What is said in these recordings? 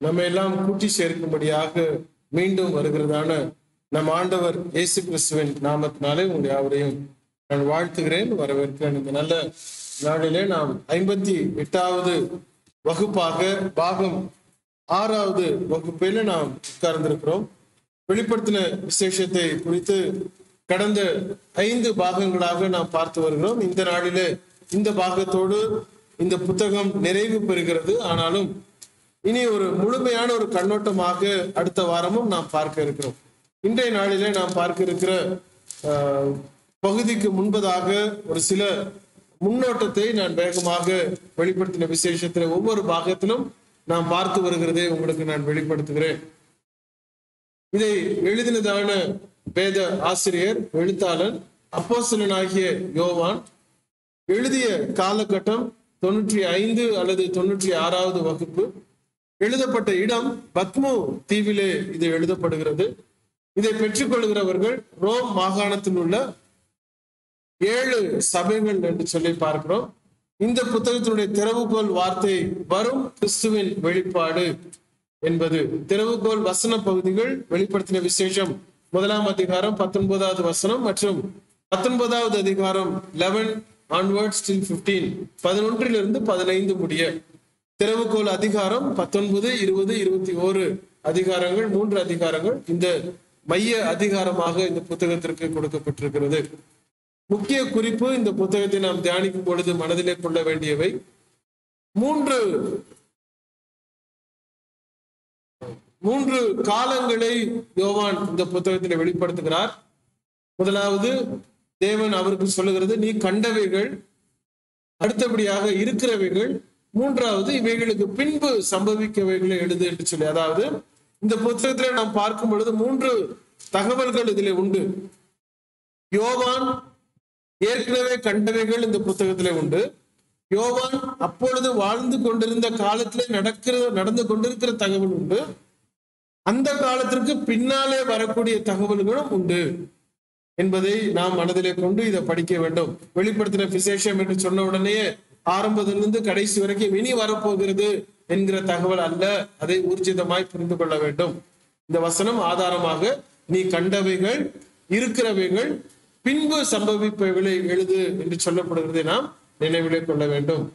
நம்ம எல்லாம் கூட்டி சேர்க்கும்படியாக மீண்டும் வருகிறதான நம் ஆண்டவர் இயேசு கிறிஸ்துவின் நாமத்தினாலே உங்கள் யாவரையும் நான் வாழ்த்துகிறேன் வரவேற்கிறேன் இந்த நல்ல நாளிலே நாம் ஐம்பத்தி எட்டாவது வகுப்பாக பாகம் ஆறாவது வகுப்பில நாம் உட்கார்ந்திருக்கிறோம் வெளிப்படுத்தின விசேஷத்தை குறித்து கடந்த ஐந்து பாகங்களாக நாம் பார்த்து வருகிறோம் இந்த நாளிலே இந்த பாகத்தோடு இந்த புத்தகம் நிறைவு பெறுகிறது ஆனாலும் இனி ஒரு முழுமையான ஒரு கண்ணோட்டமாக அடுத்த வாரமும் நாம் பார்க்க இருக்கிறோம் இன்றைய நாளிலே நாம் பார்க்க இருக்கிற ஆஹ், பகுதிக்கு முன்பதாக ஒரு சில முன்னோட்டத்தை நான் வேகமாக வெளிப்படுத்தின விசேஷத்துல ஒவ்வொரு பாகத்திலும் நாம் பார்த்து வருகிறதை உங்களுக்கு நான் வெளிப்படுத்துகிறேன் இதை எழுதினதான வேத ஆசிரியர் எழுத்தாளர் அப்போஸ்தலனாகிய யோவான் எழுதிய காலகட்டம் தொண்ணூற்றி ஐந்து அல்லது தொண்ணூற்றி ஆறாவது வகுப்பு எழுதப்பட்ட இடம் பத்மோ தீவிலே இது எழுதப்படுகிறது இதை பெற்றுக்கொள்கிறவர்கள் ரோம் மாகாணத்தில் உள்ள ஏழு சபைகள் என்று சொல்லி பார்க்கிறோம் இந்த புத்தகத்தினுடைய திறவுகோல் வார்த்தை வரும் கிறிஸ்துவின் வெளிப்பாடு என்பது திறவுகோல் வசன பகுதிகள் வெளிப்படுத்தின விசேஷம் முதலாம் அதிகாரம் பத்தொன்பதாவது வசனம் மற்றும் பத்தொன்பதாவது அதிகாரம் லெவன் ஆன்வர்ட்ஸ் டில் பிப்டீன் பதினொன்றிலிருந்து பதினைந்து முடிய திறவுகோல் அதிகாரம் பத்தொன்பது இருபது இருபத்தி ஓரு அதிகாரங்கள் மூன்று அதிகாரங்கள் இந்த மைய அதிகாரமாக இந்த புத்தகத்திற்கு கொடுக்கப்பட்டிருக்கிறது முக்கிய குறிப்பு இந்த புத்தகத்தை நாம் தியானிக்கும் பொழுது மனதிலே கொள்ள வேண்டியவை மூன்று மூன்று காலங்களை யோவான் இந்த புத்தகத்தில் வெளிப்படுத்துகிறார் முதலாவது தேவன் அவருக்கு சொல்லுகிறது நீ கண்டவைகள் அடுத்தபடியாக இருக்கிறவைகள் மூன்றாவது இவைகளுக்கு பின்பு சம்பவிக்கவைகளை எழுது என்று சொல்லி அதாவது இந்த புத்தகத்திலே நாம் பார்க்கும் பொழுது மூன்று தகவல்கள் இதிலே உண்டு யோவான் ஏற்கனவே கண்டவைகள் இந்த புத்தகத்திலே உண்டு யோவான் அப்பொழுது வாழ்ந்து கொண்டிருந்த காலத்திலே நடக்கிற நடந்து கொண்டிருக்கிற தகவல் உண்டு அந்த காலத்திற்கு பின்னாலே வரக்கூடிய தகவல்களும் உண்டு என்பதை நாம் மனதிலே கொண்டு இதை படிக்க வேண்டும் வெளிப்படுத்தின விசேஷம் என்று சொன்ன உடனேயே ஆரம்பத்திலிருந்து கடைசி வரைக்கும் இனி வரப்போகிறது என்கிற தகவல் அல்ல அதை ஊர்ஜிதமாய் புரிந்து கொள்ள வேண்டும் இந்த வசனம் ஆதாரமாக நீ கண்டவைகள் இருக்கிறவைகள் பின்பு சம்பவிப்பவைகளை எழுது என்று சொல்லப்படுகிறதை நாம் நினைவிலே கொள்ள வேண்டும்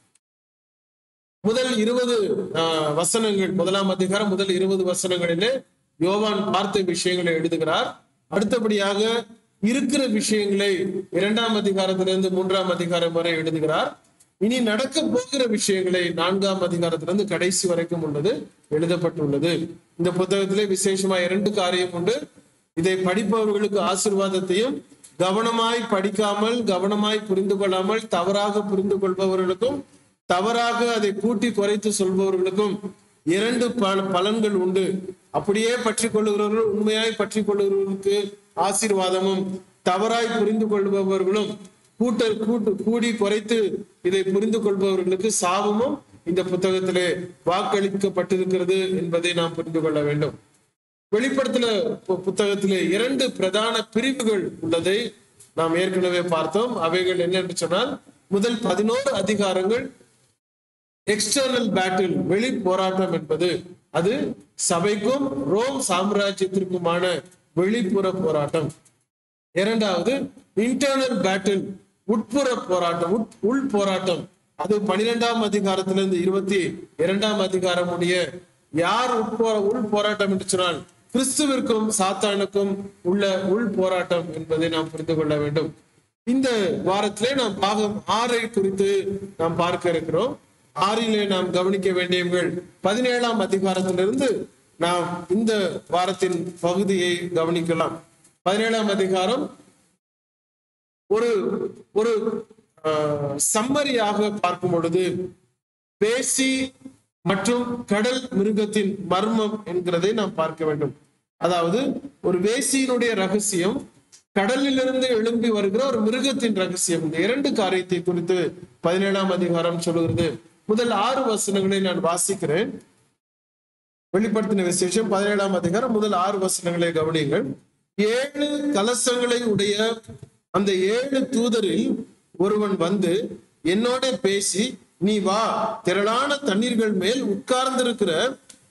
முதல் இருபது ஆஹ், வசனங்கள் முதலாம் அதிகாரம் முதல் இருபது வசனங்களிலே யோவான் பார்த்த விஷயங்களை எழுதுகிறார் அடுத்தபடியாக இருக்கிற விஷயங்களை இரண்டாம் அதிகாரத்திலிருந்து மூன்றாம் அதிகாரம் வரை எழுதுகிறார் இனி நடக்க போகிற விஷயங்களை நான்காம் அதிகாரத்திலிருந்து கடைசி வரைக்கும் உள்ளது எழுதப்பட்டுள்ளது இந்த புத்தகத்திலே விசேஷமா இரண்டு காரியம் உண்டு இதை படிப்பவர்களுக்கு ஆசிர்வாதத்தையும் கவனமாய் படிக்காமல் கவனமாய் புரிந்து கொள்ளாமல் தவறாக புரிந்து கொள்பவர்களுக்கும் தவறாக அதை கூட்டி குறைத்து சொல்பவர்களுக்கும் இரண்டு பல பலன்கள் உண்டு அப்படியே பற்றி கொள்ளுகிறவர்கள் உண்மையாய் பற்றி கொள்ளுகிறவர்களுக்கு ஆசீர்வாதமும் தவறாய் புரிந்து கொள்பவர்களும் கூட்ட கூட்டு கூடி குறைத்து இதை புரிந்து கொள்பவர்களுக்கு சாபமும் இந்த புத்தகத்திலே வாக்களிக்கப்பட்டிருக்கிறது என்பதை நாம் புரிந்து கொள்ள வேண்டும் வெளிப்படுத்தின பு- புத்தகத்திலே இரண்டு பிரதான பிரிவுகள் உள்ளதை நாம் ஏற்கனவே பார்த்தோம் அவைகள் என்ன என்று சொன்னால் முதல் பதினோரு அதிகாரங்கள் எக்ஸ்டர்னல் பேட்டில் வெளி போராட்டம் என்பது அது சபைக்கும் ரோம் சாம்ராஜ்யத்திற்குமான வெளிப்புற போராட்டம் இரண்டாவது இன்டர்னல் பேட்டில் உட்புற போராட்டம் உட்- உள் போராட்டம் அது பனிரெண்டாம் அதிகாரத்திலிருந்து இருபத்தி இரண்டாம் அதிகாரம் உடைய யார் உட்போர உள் போராட்டம் என்று சொன்னால் கிறிஸ்துவிற்கும் சாத்தானுக்கும் உள்ள உள் போராட்டம் என்பதை நாம் புரிந்து கொள்ள வேண்டும் இந்த வாரத்திலே நாம் பாகம் ஆறை குறித்து நாம் பார்க்க இருக்கிறோம் ஆறிலே நாம் கவனிக்க வேண்டியவர்கள் பதினேழாம் அதிகாரத்திலிருந்து நாம் இந்த வாரத்தின் பகுதியை கவனிக்கலாம் பதினேழாம் அதிகாரம் ஒரு ஒரு சம்மரியாக பார்க்கும் பொழுது பேசி மற்றும் கடல் மிருகத்தின் மர்மம் என்கிறதை நாம் பார்க்க வேண்டும் அதாவது ஒரு வேசியினுடைய ரகசியம் கடலிலிருந்து எழும்பி வருகிற ஒரு மிருகத்தின் ரகசியம் இந்த இரண்டு காரியத்தை குறித்து பதினேழாம் அதிகாரம் சொல்லுகிறது முதல் ஆறு வசனங்களை நான் வாசிக்கிறேன் வெளிப்படுத்தின விசேஷம் பதினேழாம் அதிகாரம் முதல் ஆறு வசனங்களை கவனியுங்கள் ஏழு கலசங்களை உடைய அந்த ஏழு தூதரில் ஒருவன் வந்து என்னோட பேசி நீ வா திரளான தண்ணீர்கள் மேல் உட்கார்ந்திருக்கிற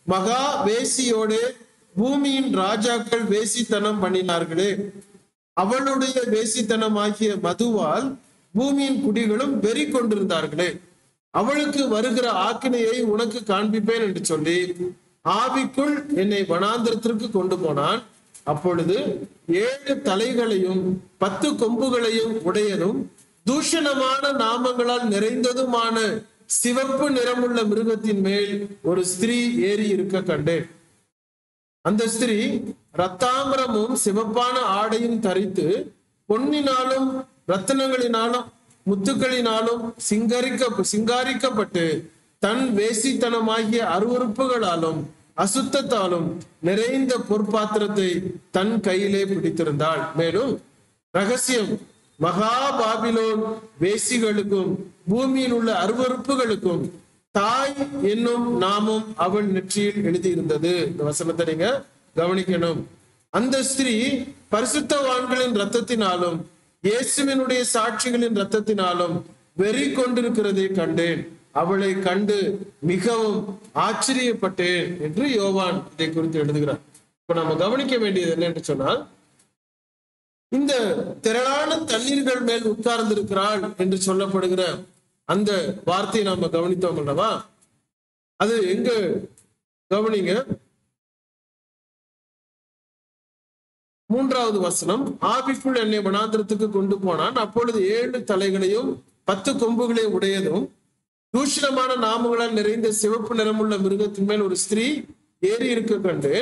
மகா வேசியோடு பூமியின் ராஜாக்கள் வேசித்தனம் பண்ணினார்களே அவளுடைய வேசித்தனமாகிய மதுவால் பூமியின் குடிகளும் வெறி கொண்டிருந்தார்களே அவளுக்கு வருகிற ஆக்கினையை உனக்கு காண்பிப்பேன் என்று சொல்லி ஆவிக்குள் என்னை வனாந்திரத்திற்கு கொண்டு போனான் அப்பொழுது ஏழு தலைகளையும் பத்து கொம்புகளையும் உடையதும் தூஷணமான நாமங்களால் நிறைந்ததுமான சிவப்பு நிறமுள்ள மிருகத்தின் மேல் ஒரு ஸ்திரீ ஏறி இருக்க கண்டேன் அந்த ஸ்திரீ ரத்தாம்பரமும் சிவப்பான ஆடையும் தரித்து பொன்னினாலும் ரத்தினங்களினாலும் முத்துக்களினாலும் சிங்கரிக்க சிங்காரிக்கப்பட்டு தன் வேசித்தனமாகிய அருவறுப்புகளாலும் அசுத்தத்தாலும் நிறைந்த பொற்பாத்திரத்தை தன் கையிலே பிடித்திருந்தாள் மேலும் ரகசியம் மகா பாபிலோன் வேசிகளுக்கும் பூமியில் உள்ள அருவறுப்புகளுக்கும் தாய் என்னும் நாமும் அவள் நெற்றியில் எழுதியிருந்தது இந்த வசனத்தை நீங்க கவனிக்கணும் அந்த ஸ்திரீ பரிசுத்தவான்களின் ரத்தத்தினாலும் இயேசுவினுடைய சாட்சிகளின் ரத்தத்தினாலும் வெறி கொண்டிருக்கிறதை கண்டேன் அவளை கண்டு மிகவும் ஆச்சரியப்பட்டேன் என்று யோவான் இதை குறித்து எழுதுகிறார் இப்ப நம்ம கவனிக்க வேண்டியது என்ன என்று சொன்னால் இந்த திரளான தண்ணீர்கள் மேல் உட்கார்ந்திருக்கிறாள் என்று சொல்லப்படுகிற அந்த வார்த்தையை நாம கவனித்தோம் அல்லவா அது எங்க கவனிங்க மூன்றாவது வசனம் ஆவிக்குள் என்னை வனாந்திரத்துக்கு கொண்டு போனான் அப்பொழுது ஏழு தலைகளையும் பத்து கொம்புகளை உடையதும் தூஷணமான நாமங்களால் நிறைந்த சிவப்பு நிறமுள்ள மிருகத்தின் மேல் ஒரு ஸ்திரீ ஏறி இருக்க கண்டேன்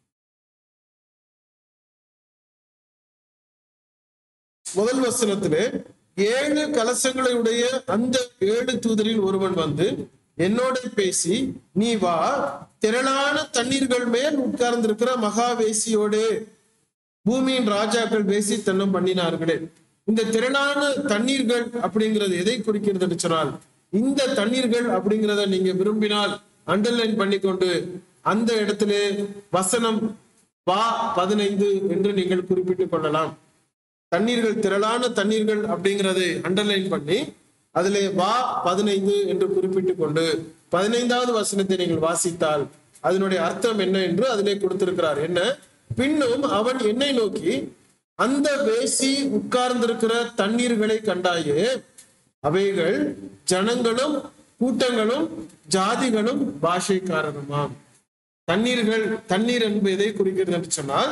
முதல் வசனத்திலே ஏழு கலசங்களை உடைய அந்த ஏழு தூதரில் ஒருவன் வந்து என்னோட பேசி நீ வா திரளான தண்ணீர்கள் மேல் உட்கார்ந்திருக்கிற மகாவேசியோடு பூமியின் ராஜாக்கள் வேசி தன்னம் பண்ணினார்களே இந்த திரளான தண்ணீர்கள் அப்படிங்கிறது எதை குறிக்கிறது என்று சொன்னால் இந்த தண்ணீர்கள் அப்படிங்கிறத நீங்க விரும்பினால் அண்டர்லைன் பண்ணிக்கொண்டு அந்த இடத்திலே வசனம் வா பதினைந்து என்று நீங்கள் குறிப்பிட்டுக் கொள்ளலாம் தண்ணீர்கள் திரளான தண்ணீர்கள் அப்படிங்கிறதை அண்டர்லைன் பண்ணி அதிலே வா பதினைந்து என்று குறிப்பிட்டுக் கொண்டு பதினைந்தாவது வசனத்தை நீங்கள் வாசித்தால் அதனுடைய அர்த்தம் என்ன என்று அதிலே கொடுத்திருக்கிறார் என்ன பின்னும் அவன் என்னை நோக்கி அந்த வேசி உட்கார்ந்திருக்கிற தண்ணீர்களை கண்டாயே அவைகள் ஜனங்களும் கூட்டங்களும் ஜாதிகளும் பாஷைக்காரருமாம் தண்ணீர்கள் தண்ணீர் என்பது எதை குறிக்கிறது என்று சொன்னால்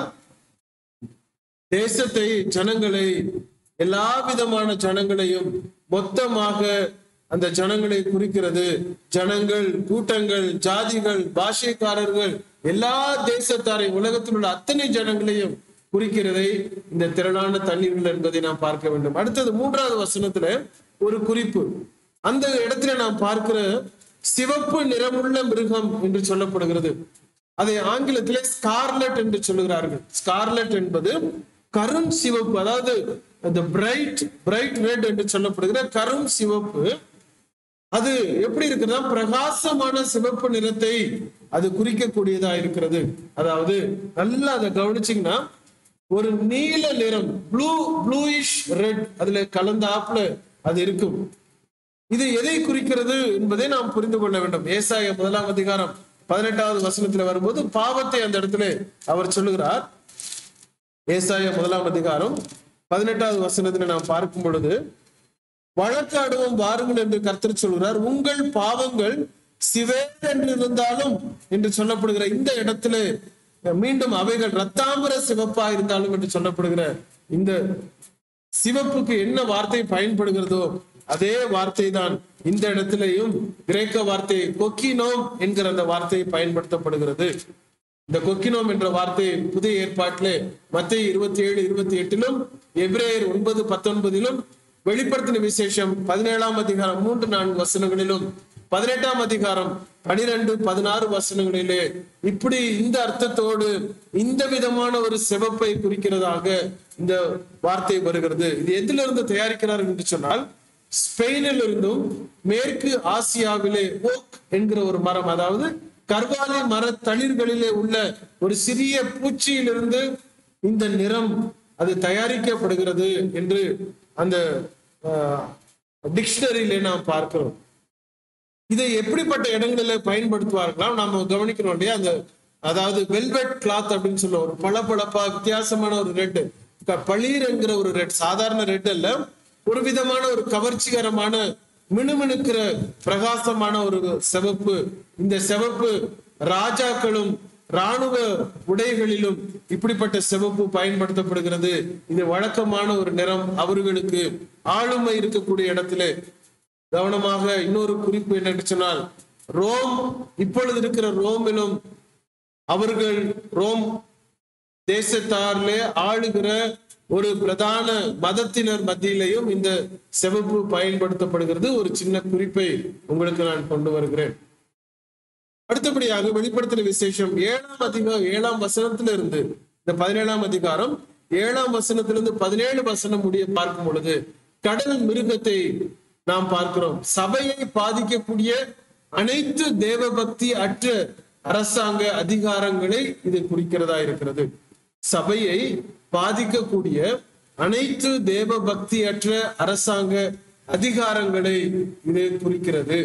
தேசத்தை ஜனங்களை எல்லா விதமான ஜனங்களையும் மொத்தமாக அந்த ஜனங்களை குறிக்கிறது ஜனங்கள் கூட்டங்கள் ஜாதிகள் பாஷைக்காரர்கள் எல்லா தேசத்தாரை உலகத்தில் உள்ள அத்தனை ஜனங்களையும் குறிக்கிறதை இந்த திரளான தண்ணீர்கள் என்பதை நாம் பார்க்க வேண்டும் அடுத்தது மூன்றாவது வசனத்துல ஒரு குறிப்பு அந்த இடத்துல நாம் பார்க்கிற சிவப்பு நிறமுள்ள மிருகம் என்று சொல்லப்படுகிறது அதை ஆங்கிலத்திலே ஸ்கார்லெட் என்று சொல்லுகிறார்கள் ஸ்கார்லெட் என்பது கரும் சிவப்பு அதாவது அந்த பிரைட் பிரைட் ரெட் என்று சொல்லப்படுகிற கரும் சிவப்பு அது எப்படி இருக்குன்னா பிரகாசமான சிவப்பு நிறத்தை அது குறிக்கக்கூடியதா இருக்கிறது அதாவது நல்லா அதை கவனிச்சீங்கன்னா ஒரு நீல நிறம் ப்ளூ ப்ளூயிஷ் ரெட் அதுல கலந்தாப்புல அது இருக்கும் இது எதை குறிக்கிறது என்பதை நாம் புரிந்து கொள்ள வேண்டும் ஏசாய முதலாம் அதிகாரம் பதினெட்டாவது வசனத்துல வரும்போது பாவத்தை அந்த இடத்துல அவர் சொல்லுகிறார் ஏசாய முதலாம் அதிகாரம் பதினெட்டாவது வசனத்துல நாம் பார்க்கும் பொழுது வழக்காடுவோம் வாருங்கள் என்று கர்த்தர் சொல்கிறார் உங்கள் பாவங்கள் சிவே என்று இருந்தாலும் என்று சொல்லப்படுகிற இந்த இடத்துல மீண்டும் அவைகள் ரத்தாம்பர சிவப்பா இருந்தாலும் என்று சொல்லப்படுகிற இந்த சிவப்புக்கு என்ன வார்த்தை பயன்படுகிறதோ அதே வார்த்தை தான் இந்த இடத்திலேயும் கிரேக்க வார்த்தை கொக்கினோம் என்கிற அந்த வார்த்தை பயன்படுத்தப்படுகிறது இந்த கொக்கினோம் என்ற வார்த்தை புதிய ஏற்பாட்டிலே மத்திய இருபத்தி ஏழு இருபத்தி எட்டிலும் எப்ரேயர் ஒன்பது பத்தொன்பதிலும் வெளிப்படுத்தின விசேஷம் பதினேழாம் அதிகாரம் மூன்று நான்கு வசனங்களிலும் பதினெட்டாம் அதிகாரம் பனிரெண்டு பதினாறு வசனங்களிலே இப்படி இந்த அர்த்தத்தோடு இந்த விதமான ஒரு சிவப்பை குறிக்கிறதாக இந்த வார்த்தை வருகிறது இது எதிலிருந்து தயாரிக்கிறார்கள் என்று சொன்னால் ஸ்பெயினில் இருந்தும் மேற்கு ஆசியாவிலே ஓக் என்கிற ஒரு மரம் அதாவது கர்வாலி மர தளிர்களிலே உள்ள ஒரு சிறிய பூச்சியிலிருந்து இந்த நிறம் அது தயாரிக்கப்படுகிறது என்று அந்த டிக்ஷனரியிலே நாம் பார்க்கிறோம் இதை எப்படிப்பட்ட இடங்களில் பயன்படுத்துவார்களாம் நாம கவனிக்கணும் இல்லையா அந்த அதாவது வெல்வெட் கிளாத் அப்படின்னு சொல்லுவோம் ஒரு பளபளப்பா வித்தியாசமான ஒரு ரெட் பளீர் என்கிற ஒரு ரெட் சாதாரண ரெட் அல்ல ஒரு விதமான ஒரு கவர்ச்சிகரமான மினுமினுக்கிற பிரகாசமான ஒரு சிவப்பு இந்த சிவப்பு ராஜாக்களும் ராணுவ உடைகளிலும் இப்படிப்பட்ட சிவப்பு பயன்படுத்தப்படுகிறது இது வழக்கமான ஒரு நிறம் அவர்களுக்கு ஆளுமை இருக்கக்கூடிய இடத்திலே கவனமாக இன்னொரு குறிப்பு என்னன்னு சொன்னால் ரோம் இப்பொழுது இருக்கிற ரோமிலும் அவர்கள் ரோம் தேசத்தாரிலே ஆளுகிற ஒரு பிரதான மதத்தினர் மத்தியிலையும் இந்த சிவப்பு பயன்படுத்தப்படுகிறது ஒரு சின்ன குறிப்பை உங்களுக்கு நான் கொண்டு வருகிறேன் அடுத்தபடியாக வெளிப்படுத்தின விசேஷம் ஏழாம் அதிகாரம் ஏழாம் வசனத்துல இருந்து இந்த பதினேழாம் அதிகாரம் ஏழாம் வசனத்திலிருந்து பதினேழு வசனம் முடிய பார்க்கும் பொழுது கடல் மிருகத்தை நாம் பார்க்கிறோம் சபையை பாதிக்கக்கூடிய அனைத்து தேவபக்தி அற்ற அரசாங்க அதிகாரங்களை இது குறிக்கிறதா இருக்கிறது சபையை பாதிக்கக்கூடிய அனைத்து தேவ பக்தியற்ற அரசாங்க அதிகாரங்களை இது குறிக்கிறது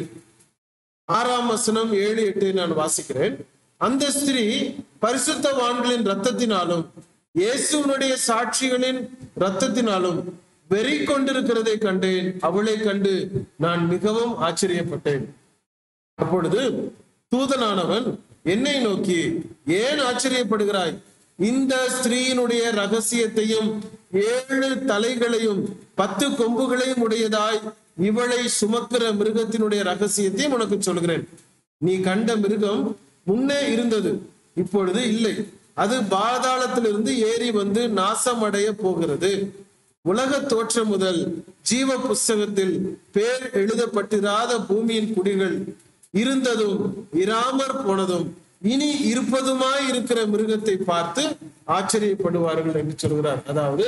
ஆறாம் வசனம் ஏழு எட்டு நான் வாசிக்கிறேன் அந்த ஸ்திரீ பரிசுத்தவான்களின் ரத்தத்தினாலும் இயேசுவனுடைய சாட்சிகளின் ரத்தத்தினாலும் வெறி கொண்டிருக்கிறதை கண்டேன் அவளை கண்டு நான் மிகவும் ஆச்சரியப்பட்டேன் அப்பொழுது தூதனானவன் என்னை நோக்கி ஏன் ஆச்சரியப்படுகிறாய் இந்த ஸ்திரீயினுடைய ரகசியத்தையும் ஏழு தலைகளையும் பத்து கொம்புகளையும் உடையதாய் இவளை சுமக்கிற மிருகத்தினுடைய ரகசியத்தையும் உனக்கு சொல்கிறேன் நீ கண்ட மிருகம் முன்னே இருந்தது இப்பொழுது இல்லை அது பாதாளத்திலிருந்து ஏறி வந்து நாசமடைய போகிறது உலக தோற்றம் முதல் ஜீவ புஸ்தகத்தில் பேர் எழுதப்பட்டிராத பூமியின் குடிகள் இருந்ததும் இராமற் போனதும் இனி இருப்பதுமாய் இருக்கிற மிருகத்தை பார்த்து ஆச்சரியப்படுவார்கள் என்று சொல்கிறார் அதாவது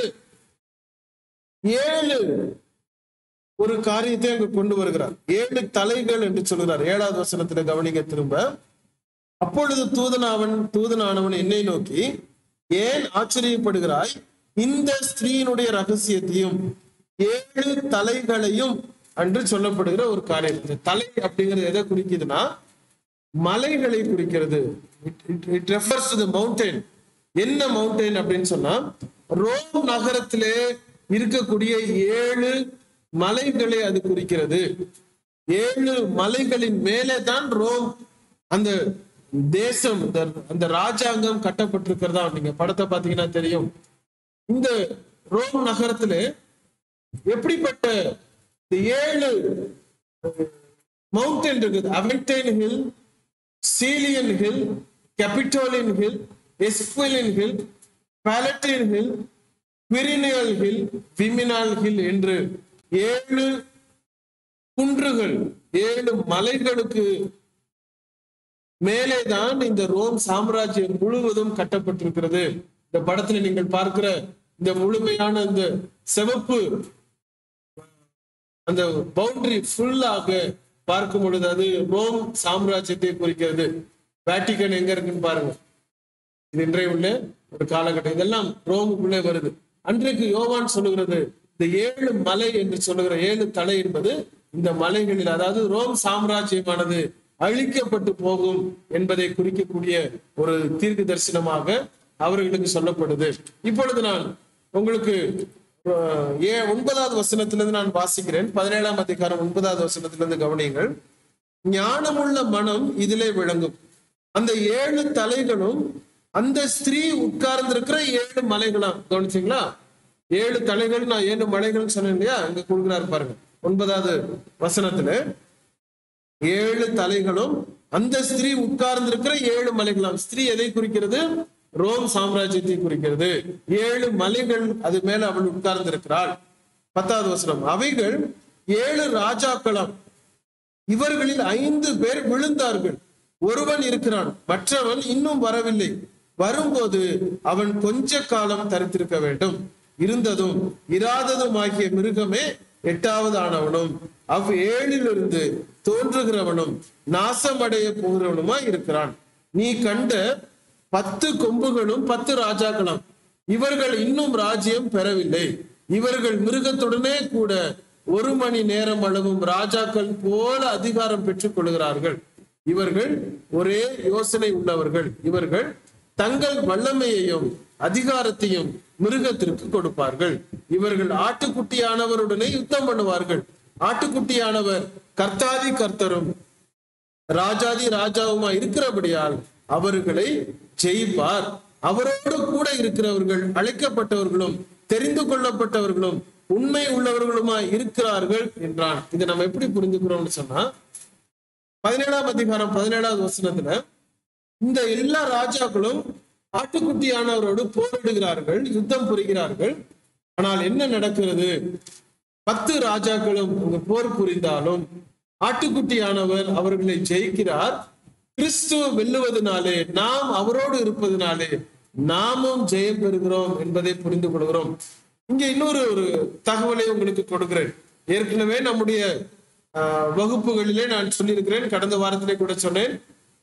ஏழு ஒரு காரியத்தை அங்கு கொண்டு வருகிறார் ஏழு தலைகள் என்று சொல்கிறார் ஏழாவது வசனத்துல கவனிக்க திரும்ப அப்பொழுது தூதனாவன் தூதனானவன் என்னை நோக்கி ஏன் ஆச்சரியப்படுகிறாய் இந்த ஸ்திரீயினுடைய ரகசியத்தையும் ஏழு தலைகளையும் என்று சொல்லப்படுகிற ஒரு காரியம் இந்த தலை அப்படிங்கிறது எதை குறிக்குதுன்னா மலைகளை குறிக்கிறது it refers to the mountain என்ன மவுண்டைன் அப்படின்னு சொன்னா ரோம் நகரத்திலே இருக்கக்கூடிய ஏழு மலைகளை அது குறிக்கிறது ஏழு மலைகளின் மேலே தான் ரோம் அந்த தேசம் இந்த- அந்த ராஜாங்கம் கட்டப்பட்டிருக்கிறதா நீங்க படத்தை பாத்தீங்கன்னா தெரியும் இந்த ரோம் நகரத்திலே எப்படிப்பட்ட இந்த ஏழு மவுண்டன் இருக்குது Aventine hill Caelian hill Capitoline hill Esquiline hill Palatine hill Quirinal hill Viminal hill என்று ஏழு குன்றுகள் ஏழு மலைகளுக்கு மேலேதான் இந்த ரோம் சாம்ராஜ்யம் முழுவதும் கட்டப்பட்டிருக்கிறது இந்த படத்துல நீங்கள் பார்க்கிற இந்த முழுமையான இந்த சிவப்பு அந்த பவுண்டரி ஃபுல்லாக பார்க்கும் பொழுது அது ரோம் சாம்ராஜ்யத்தை குறிக்கிறது வேட்டிக்கன் எங்க இருக்குன்னு பாருங்க இது இன்றைய உள்ள ஒரு காலகட்டம் இதெல்லாம் ரோமுக்குள்ளே வருது அன்றைக்கு யோவான் சொல்லுகிறது இந்த ஏழு மலை என்று சொல்லுகிற ஏழு தலை என்பது இந்த மலைகளில் அதாவது ரோம் சாம்ராஜ்யமானது அழிக்கப்பட்டு போகும் என்பதை குறிக்கக்கூடிய ஒரு தீர்க்க தரிசனமாக அவர்களுக்கு சொல்லப்படுது இப்பொழுது நான் உங்களுக்கு அஹ், ஏ ஒன்பதாவது வசனத்திலிருந்து நான் வாசிக்கிறேன் பதினேழாம் அதிகாரம் ஒன்பதாவது வசனத்திலிருந்து கவனியுங்கள் ஞானமுள்ள மனம் இதிலே விளங்கும் அந்த ஏழு தலைகளும் அந்த ஸ்திரீ உட்கார்ந்திருக்கிற ஏழு மலைகளாம் கவனிச்சீங்களா ஏழு தலைகள் நான் ஏழு மலைகள் சொன்னேன் இல்லையா இங்க கொடுக்குறாரு பாருங்க ஒன்பதாவது வசனத்துல ஏழு தலைகளும் அந்த ஸ்திரீ உட்கார்ந்திருக்கிற ஏழு மலைகளாம் ஸ்திரீ எதை குறிக்கிறது ரோம் சாம்ராஜ்யத்தை குறிக்கிறது ஏழு மலைகள் அது மேல அவள் உட்கார்ந்திருக்கிறாள் பத்தாவது வசனம் அவைகள் ஏழு ராஜாக்களம் இவர்களில் ஐந்து பேர் விழுந்தார்கள் ஒருவன் இருக்கிறான் மற்றவன் இன்னும் வரவில்லை வரும்போது அவன் கொஞ்ச காலம் தரித்திருக்க வேண்டும் இருந்ததும் இராததும் ஆகிய மிருகமே எட்டாவது ஆனவனும் அவ் ஏழிலிருந்து தோன்றுகிறவனும் நாசமடைய போகிறவனுமாய் இருக்கிறான் நீ கண்ட பத்து கொம்புகளும் பத்து ராஜாக்களும் இவர்கள் இன்னும் ராஜ்யம் பெறவில்லை இவர்கள் மிருகத்துடனே கூட ஒரு மணி நேரம் அளவும் ராஜாக்கள் போல அதிகாரம் பெற்றுக் கொள்கிறார்கள் இவர்கள் ஒரே யோசனை உள்ளவர்கள் இவர்கள் தங்கள் வல்லமையையும் அதிகாரத்தையும் மிருகத்திற்கு கொடுப்பார்கள் இவர்கள் ஆட்டுக்குட்டியானவருடனே யுத்தம் பண்ணுவார்கள் ஆட்டுக்குட்டியானவர் கர்த்தாதி கர்த்தரும் ராஜாதி ராஜாவுமா இருக்கிறபடியால் அவர்களை ஜெயிப்பார் அவரோடு கூட இருக்கிறவர்கள் அழைக்கப்பட்டவர்களும் தெரிந்து கொள்ளப்பட்டவர்களும் உண்மை உள்ளவர்களுமா இருக்கிறார்கள் என்றான் இதை நம்ம எப்படி புரிஞ்சுக்கிறோம்னு சொன்னா பதினேழாம் அதிகாரம் பதினேழாவது வசனத்துல இந்த எல்லா ராஜாக்களும் ஆட்டுக்குட்டியானவரோடு போரிடுகிறார்கள் யுத்தம் புரிகிறார்கள் ஆனால் என்ன நடக்கிறது பத்து ராஜாக்களும் அங்கு போர் புரிந்தாலும் ஆட்டுக்குட்டியானவர் அவர்களை ஜெயிக்கிறார் கிறிஸ்து வெல்லுவதனாலே நாம் அவரோடு இருப்பதனாலே நாமும் ஜெயம் பெறுகிறோம் என்பதை புரிந்து கொள்கிறோம் இங்க இன்னொரு ஒரு தகவலை உங்களுக்கு கொடுக்கிறேன் ஏற்கனவே நம்முடைய ஆஹ், வகுப்புகளிலே நான் சொல்லியிருக்கிறேன் கடந்த வாரத்திலே கூட சொன்னேன்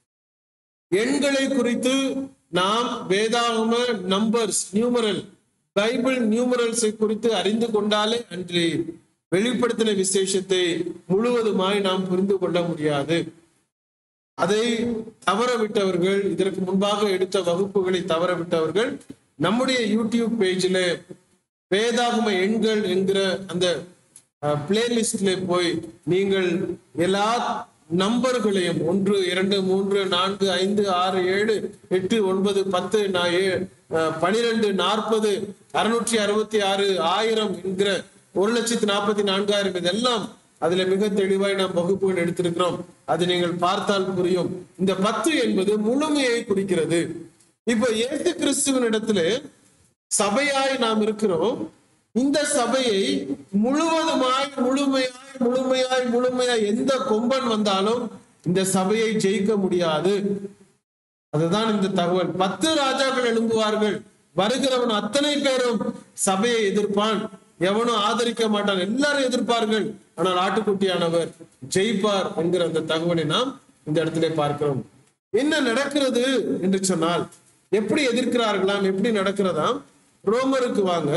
எண்களை குறித்து நாம் வேதாகம நம்பர்ஸ் நியூமரல் பைபிள் நியூமரல்ஸை குறித்து அறிந்து கொண்டாலே அன்று வெளிப்படுத்தின விசேஷத்தை முழுவதுமாய் நாம் புரிந்து கொள்ள முடியாது அதை தவற விட்டவர்கள் இதற்கு முன்பாக எடுத்த வகுப்புகளை தவற விட்டவர்கள் நம்முடைய யூடியூப் பேஜில் வேதாகம எண்கள் என்கிற அந்த பிளேலிஸ்ட்ல போய் நீங்கள் எல்லா நம்பர்களையும் ஒன்று இரண்டு மூன்று நான்கு ஐந்து ஆறு ஏழு எட்டு ஒன்பது பத்து நா- ஏ- அஹ், பனிரெண்டு நாற்பது அறுநூற்றி அறுபத்தி ஆறு ஆயிரம் என்கிற ஒரு லட்சத்தி நாற்பத்தி நான்காயிரம் இதெல்லாம் அதுல மிக தெளிவாய் நாம் வகுப்புகள் எடுத்திருக்கிறோம் அது நீங்கள் பார்த்தால் புரியும் இந்த பத்து என்பது முழுமையை குறிக்கிறது இப்ப இயேசு கிறிஸ்துவின் இடத்துல சபையாய் நாம் இருக்கிறோம் இந்த சபையை முழுவதுமாய் முழுமையாய் முழுமையாய் முழுமையாய் எந்த கொம்பன் வந்தாலும் இந்த சபையை ஜெயிக்க முடியாது அதுதான் இந்த தகவல் பத்து ராஜாக்கள் எழும்புவார்கள் வருகிறவன் அத்தனை பேரும் சபையை எதிர்ப்பான் எவனும் ஆதரிக்க மாட்டான் எல்லாரும் எதிர்ப்பார்கள் ஆனால் ஆட்டுக்குட்டியானவர் ஜெயிப்பார் என்கிற அந்த தகவலை நாம் இந்த இடத்திலே பார்க்கிறோம் என்ன நடக்கிறது என்று சொன்னால் எப்படி எதிர்க்கிறார்களாம் எப்படி நடக்கிறதாம் ரோமருக்கு வாங்க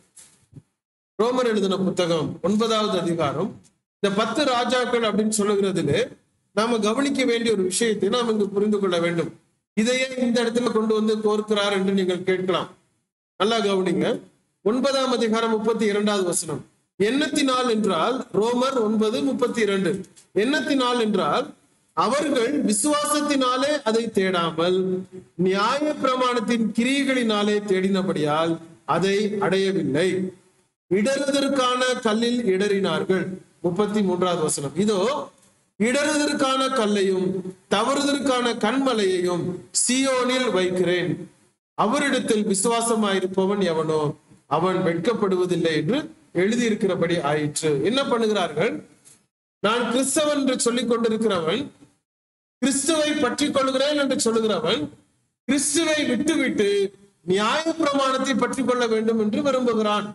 ரோமர் எழுதின புத்தகம் ஒன்பதாவது அதிகாரம் இந்த பத்து ராஜாக்கள் அப்படின்னு சொல்லுகிறதுல நாம கவனிக்க வேண்டிய ஒரு விஷயத்தை நாம் இங்கு புரிந்து கொள்ள வேண்டும் இதையே இந்த இடத்துல கொண்டு வந்து கோர்க்கிறார் என்று நீங்கள் கேட்கலாம் நல்லா கவனிங்க ஒன்பதாம் அதிகாரம் முப்பத்தி இரண்டாவது வசனம் எண்ணத்தினால் என்றால் ரோமர் ஒன்பது முப்பத்தி இரண்டு எண்ணத்தினால் என்றால் அவர்கள் விசுவாசத்தினாலே அதை தேடாமல் நியாய பிரமாணத்தின் கிரியைகளினாலே தேடினபடியால் அதை அடையவில்லை இடறுதற்கான கல்லில் இடறினார்கள் முப்பத்தி மூன்றாவது வசனம் இதோ இடறுதற்கான கல்லையும் தவறுதற்கான கண்மலையையும் சியோனில் வைக்கிறேன் அவரிடத்தில் விசுவாசமாயிருப்பவன் எவனோ அவன் வெட்கப்படுவதில்லை என்று எழுதியிருக்கிறபடி ஆயிற்று என்ன பண்ணுகிறார்கள் நான் கிறிஸ்தவன் என்று சொல்லிக் கொண்டிருக்கிறவன் கிறிஸ்துவை பற்றி கொள்கிறேன் என்று சொல்லுகிறவன் கிறிஸ்துவை விட்டுவிட்டு நியாய பிரமாணத்தை பற்றி கொள்ள வேண்டும் என்று விரும்புகிறான்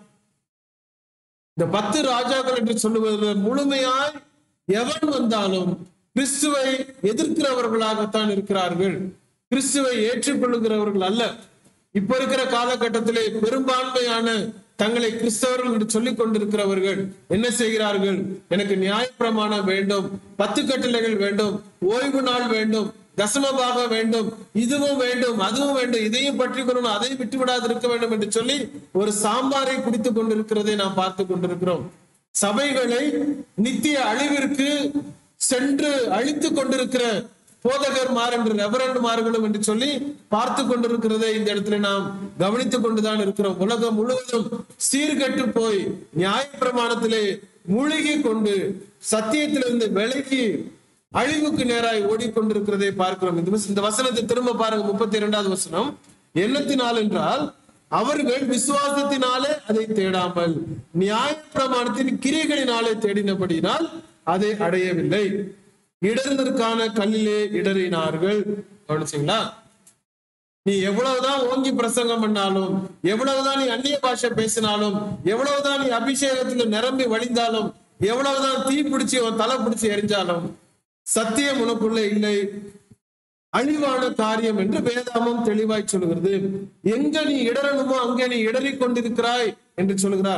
இந்த பத்து ராஜாக்கள் என்று சொல்லுவது முழுமையாய் எவன் வந்தாலும் கிறிஸ்துவை எதிர்க்கிறவர்களாகத்தான் இருக்கிறார்கள் கிறிஸ்துவை ஏற்றுக்கொள்ளுகிறவர்கள் அல்ல இப்ப இருக்கிற காலகட்டத்திலே பெரும்பான்மையான தங்களை கிறிஸ்தவர்கள் என்று சொல்லிக் கொண்டிருக்கிறவர்கள் என்ன செய்கிறார்கள் எனக்கு நியாயப்பிரமாணம் வேண்டும் பத்து கட்டளைகள் வேண்டும் ஓய்வு நாள் வேண்டும் தசமபாக வேண்டும் இதுவும் வேண்டும் அதுவும் வேண்டும் இதையும் பற்றி கொள்ளணும் அதை விட்டு விடாது இருக்க வேண்டும் என்று சொல்லி ஒரு சாம்பாரை குடித்துக் கொண்டிருக்கிறதை நாம் பார்த்து கொண்டிருக்கிறோம் சபைகளை நித்திய அழிவிற்கு சென்று அழித்துக் கொண்டிருக்கிற போதகர்மார் என்று ரெவரண்ட்மார்களும் என்று சொல்லி பார்த்து கொண்டிருக்கிறதை இந்த இடத்துல நாம் கவனித்துக் கொண்டுதான் இருக்கிறோம் உலகம் முழுவதும் சீர்கெட்டு போய் நியாயப்பிரமாணத்திலே மூழ்கி கொண்டு சத்தியத்திலிருந்து விலகி அழிவுக்கு நேராய் ஓடிக்கொண்டிருக்கிறதை பார்க்கிறோம் இந்த வச- இந்த வசனத்தை திரும்ப பாருங்க முப்பத்தி இரண்டாவது வசனம் எண்ணத்தினால் என்றால் அவர்கள் விசுவாசத்தினாலே அதை தேடாமல் நியாயப்பிரமாணத்தின் கிரியைகளினாலே தேடினபடியினால் அதை அடையவில்லை இடறுதற்கான கல்லிலே இடறினார்கள் கவனிச்சீங்களா நீ எவ்வளவுதான் ஓங்கி பிரசங்கம் பண்ணாலும் எவ்வளவுதான் நீ அந்நிய பாஷை பேசினாலும் எவ்வளவுதான் நீ அபிஷேகத்துல நிரம்பி வழிந்தாலும் எவ்வளவுதான் தீ பிடிச்சி உன் தலை பிடிச்சி எரிஞ்சாலும் சத்தியம் உனக்குள்ள இல்லை அழிவான காரியம் என்று வேதாமம் தெளிவாய் சொல்கிறது எங்க நீ இடரணுமோ அங்கே நீ இடறிக் கொண்டிருக்கிறாய் என்று சொல்கிறார்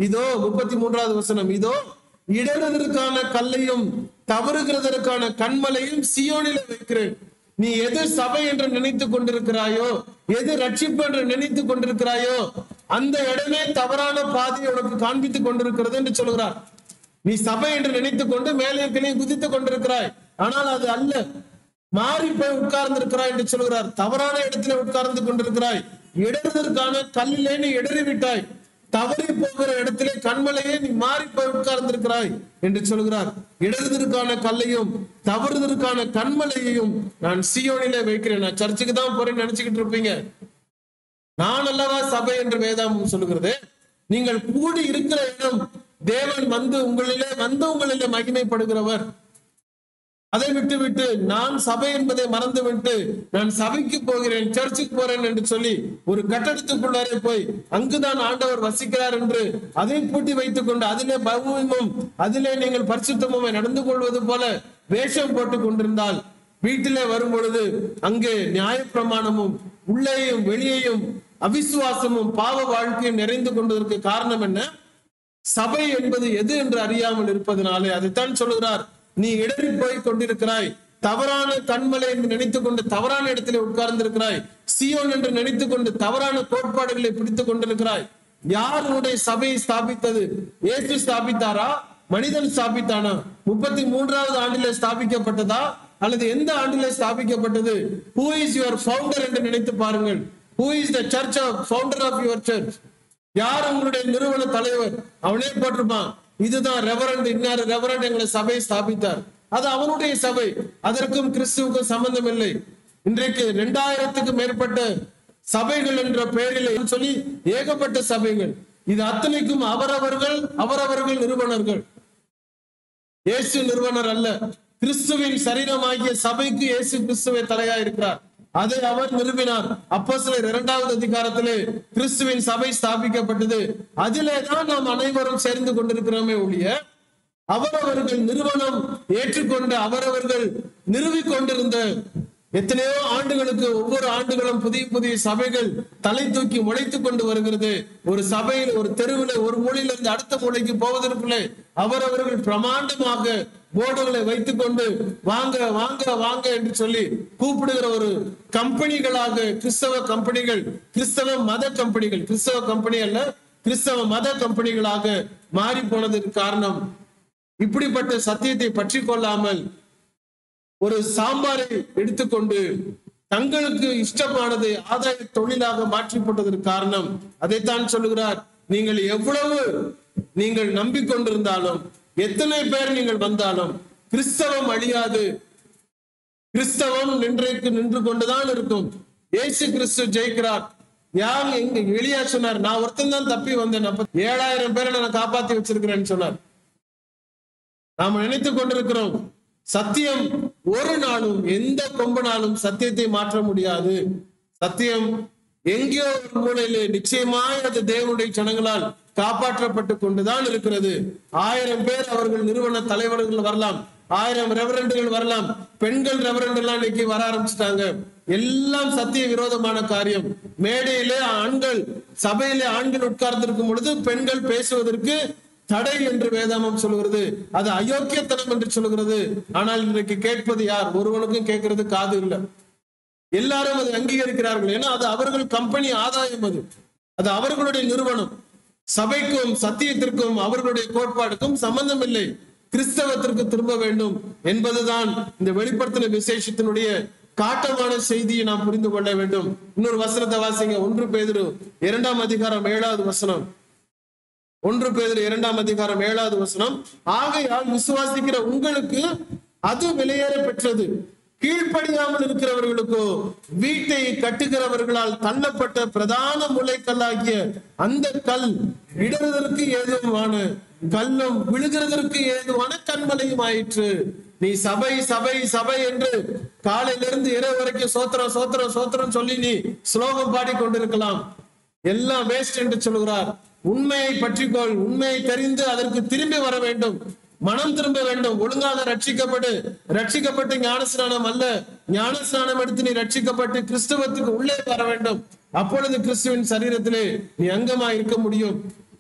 இதோ முப்பத்தி மூன்றாவது வசனம் இதோ இடறுவதற்கான கல்லையும் தவறுகிறதற்கான கண்மலையும் சியோனில வைக்கிறேன் நீ எது சபை என்று நினைத்துக் கொண்டிருக்கிறாயோ எது ரட்சிப்பு என்று நினைத்துக் கொண்டிருக்கிறாயோ அந்த இடமே தவறான பாதையை உனக்கு காண்பித்துக் கொண்டிருக்கிறது என்று சொல்கிறார் நீ சபை என்று நினைத்துக் கொண்டு மேலே கிளை குதித்துக் கொண்டிருக்கிறாய் ஆனால் அது அல்ல மாறி போய் உட்கார்ந்து இருக்கிறாய் என்று சொல்கிறார் தவறான இடத்துல உட்கார்ந்து கொண்டிருக்கிறாய் இடறுவதற்கான கல்லிலே நீ இடறி விட்டாய் தவறி போகிற இடத்திலே கண்மலையே நீ மாறி போய் உட்கார்ந்து இருக்கிறாய் என்று சொல்கிறார் இடறுவதற்கான கல்லையும் தவறுதற்கான கண்மலையையும் நான் சியோனிலே வைக்கிறேன் நான் சர்ச்சுக்கு தான் போறேன்னு நினைச்சுக்கிட்டு இருப்பீங்க நான் அல்லவா சபை என்று வேதாமம் சொல்லுகிறது நீங்கள் கூடி இருக்கிற இடம் தேவன் வந்து உங்களிலே வந்து உங்களிலே மகிமைப்படுகிறவர் அதை விட்டு விட்டு நான் சபை என்பதை மறந்து விட்டு நான் சபைக்கு போகிறேன் சர்ச்சுக்கு போறேன் என்று சொல்லி ஒரு கட்டடத்துக்குள்ளாரே போய் அங்குதான் ஆண்டவர் வசிக்கிறார் என்று அதை பூட்டி வைத்துக் கொண்டு அதிலே பகுவமும் அதிலே நீங்கள் பரிசுத்தமும் நடந்து கொள்வது போல வேஷம் போட்டுக் கொண்டிருந்தால் வீட்டிலே வரும் பொழுது அங்கே நியாயப்பிரமாணமும் உள்ளேயும் வெளியேயும் அவிசுவாசமும் பாவ வாழ்க்கையும் நிறைந்து கொண்டதற்கு காரணம் என்ன சபை என்பது எது என்று அறியாமல் இருப்பதனாலே அதைத்தான் சொல்லுகிறார் நீ இடறி போய் கொண்டிருக்கிறாய் தவறான கண்மலை என்று நினைத்துக் கொண்டு தவறான இடத்திலே உட்கார்ந்திருக்கிறாய் சியோன் என்று நினைத்துக் கொண்டு தவறான கோட்பாடுகளை பிடித்துக் கொண்டிருக்கிறாய் யார் உன்னுடைய சபையை ஸ்தாபித்தது இயேசு ஸ்தாபித்தாரா மனிதன் ஸ்தாபித்தானா முப்பத்தி மூன்றாவது ஆண்டிலே ஸ்தாபிக்கப்பட்டதா அல்லது எந்த ஆண்டிலே ஸ்தாபிக்கப்பட்டது ஹூ இஸ் யுவர் ஃபவுண்டர் என்று நினைத்து பாருங்கள் who is the church of founder of your church யார் உங்களுடைய நிறுவன தலைவர் அவனே போட்டிருப்பான் இதுதான் ரெவரண்ட் இன்னார் ரெவரண்ட் எங்களை சபையை ஸ்தாபித்தார் அது அவனுடைய சபை அதற்கும் கிறிஸ்துவுக்கும் சம்பந்தம் இல்லை இன்றைக்கு இரண்டாயிரத்துக்கு மேற்பட்ட சபைகள் என்ற பெயரில் சொல்லி ஏகப்பட்ட சபைகள் இது அத்தனைக்கும் அவரவர்கள் அவரவர்கள் நிறுவனர்கள் இயேசு நிறுவனர் அல்ல கிறிஸ்துவின் சரீரமாகிய சபைக்கு இயேசு கிறிஸ்துவை தலையா இருக்கிறார் அதை அவர் நிறுவினார் அப்போ சிலர் இரண்டாவது அதிகாரத்திலே கிறிஸ்துவின் சபை ஸ்தாபிக்கப்பட்டது அதிலே தான் நாம் அனைவரும் சேர்ந்து கொண்டிருக்கிறோமே ஒழிய அவரவர்கள் நிறுவனம் ஏற்றுக்கொண்டு அவரவர்கள் நிறுவிக் கொண்டிருந்த எத்தனையோ ஆண்டுகளுக்கு ஒவ்வொரு ஆண்டுகளும் புதிய புதிய சபைகள் தலை தூக்கி முளைத்துக் கொண்டு வருகிறது ஒரு சபையில் ஒரு தெருவில் ஒரு மூலையில இருந்து அடுத்த மூலைக்கு போவதற்குள்ளே அவரவர்கள் பிரமாண்டமாக போர்டுகளை வைத்துக் கொண்டு வாங்க வாங்க வாங்க என்று சொல்லி கூப்பிடுகிற ஒரு கம்பெனிகளாக கிறிஸ்தவ கம்பெனிகள் கிறிஸ்தவ மத கம்பெனிகள் கிறிஸ்தவ கம்பெனி அல்ல கிறிஸ்தவ மத கம்பெனிகளாக மாறி போனதற்கு காரணம் இப்படிப்பட்ட சத்தியத்தை பற்றி கொள்ளாமல் ஒரு சாம்பாரை எடுத்துக்கொண்டு தங்களுக்கு இஷ்டமானதை ஆதாய தொழிலாக மாற்றி போட்டதற்கு காரணம் அதைத்தான் சொல்லுகிறார் நீங்கள் எவ்வளவு நீங்கள் நம்பிக்கொண்டிருந்தாலும் எத்தனை பேர் நீங்கள் வந்தாலும் கிறிஸ்தவம் அழியாது கிறிஸ்தவம் நின்றைக்கு நின்று கொண்டுதான் இருக்கும் இயேசு கிறிஸ்து ஜெயிக்கிறார் யார் எங்க எளியா சொன்னார் நான் ஒருத்தன் தான் தப்பி வந்தேன் அப்ப ஏழாயிரம் பேரை நான் காப்பாத்தி வச்சிருக்கிறேன்னு சொன்னார் நாம நினைத்துக் கொண்டிருக்கிறோம் சத்தியம் ஒரு நாளும் எந்த கொம்பனாலும் சத்தியத்தை மாற்ற முடியாது சத்தியம் எங்கேயோ ஒரு மூலையிலே நிச்சயமாய் அது தேவனுடைய ஜனங்களால் காப்பாற்றப்பட்டு கொண்டுதான் இருக்கிறது ஆயிரம் பேர் அவர்கள் நிறுவன தலைவர்கள் வரலாம் ஆயிரம் ரெவரண்டுகள் வரலாம் பெண்கள் ரெவரண்ட் எல்லாம் இன்னைக்கு வர ஆரம்பிச்சிட்டாங்க எல்லாம் சத்திய விரோதமான காரியம் மேடையிலே ஆண்கள் சபையிலே ஆண்கள் உட்கார்ந்திருக்கும் பொழுது பெண்கள் பேசுவதற்கு தடை என்று வேதாமம் சொல்கிறது அது அயோக்கியத்தனம் என்று சொல்கிறது ஆனால் இன்றைக்கு கேட்பது யார் ஒருவனுக்கும் கேட்கறது காது இல்லை எல்லாரும் அதை அங்கீகரிக்கிறார்கள் ஏன்னா அது அவர்கள் கம்பெனி ஆதாயம் அது அது அவர்களுடைய நிறுவனம் சபைக்கும் சத்தியத்திற்கும் அவர்களுடைய கோட்பாடுக்கும் சம்பந்தம் இல்லை கிறிஸ்தவத்திற்கு திரும்ப வேண்டும் என்பதுதான் இந்த வெளிப்படுத்தின விசேஷத்தினுடைய காட்டமான செய்தியை நாம் புரிந்து கொள்ள வேண்டும் இன்னொரு வசனத்தை வாசிங்க ஒன்று பேதிரு இரண்டாம் அதிகாரம் ஏழாவது வசனம் ஒன்று பேதிரு இரண்டாம் அதிகாரம் ஏழாவது வசனம் ஆகையால் விசுவாசிக்கிற உங்களுக்கு அது விலையேற பெற்றது கீழ்ப்படியாமல் இருக்கிறவர்களுக்கோ வீட்டை கட்டுகிறவர்களால் தள்ளப்பட்ட பிரதான முளைக்கல்லாகிய அந்த கல் இடறுவதற்கு ஏதுவான கல்லும் விழுகிறதற்கு ஏதுவான கண்மலையும் ஆயிற்று நீ சபை சபை சபை என்று காலையிலிருந்து இரவு வரைக்கும் சோத்திரம் சோத்திரம் சோத்திரம் சொல்லி நீ ஸ்லோகம் பாடி கொண்டிருக்கலாம் எல்லாம் வேஸ்ட் என்று சொல்கிறார் உண்மையை பற்றிக்கொள் உண்மையை தெரிந்து அதற்கு திரும்பி வர வேண்டும் மனம் திரும்ப வேண்டும் ஒழுங்காக ரட்சிக்கப்பட்டு ரட்சிக்கப்பட்டு ஞானஸ்நானம் அல்ல ஞானஸ்நானம் எடுத்து நீ ரட்சிக்கப்பட்டு கிறிஸ்தவத்துக்கு உள்ளே வர வேண்டும் அப்பொழுது கிறிஸ்துவின் சரீரத்திலே நீ அங்கமா இருக்க முடியும்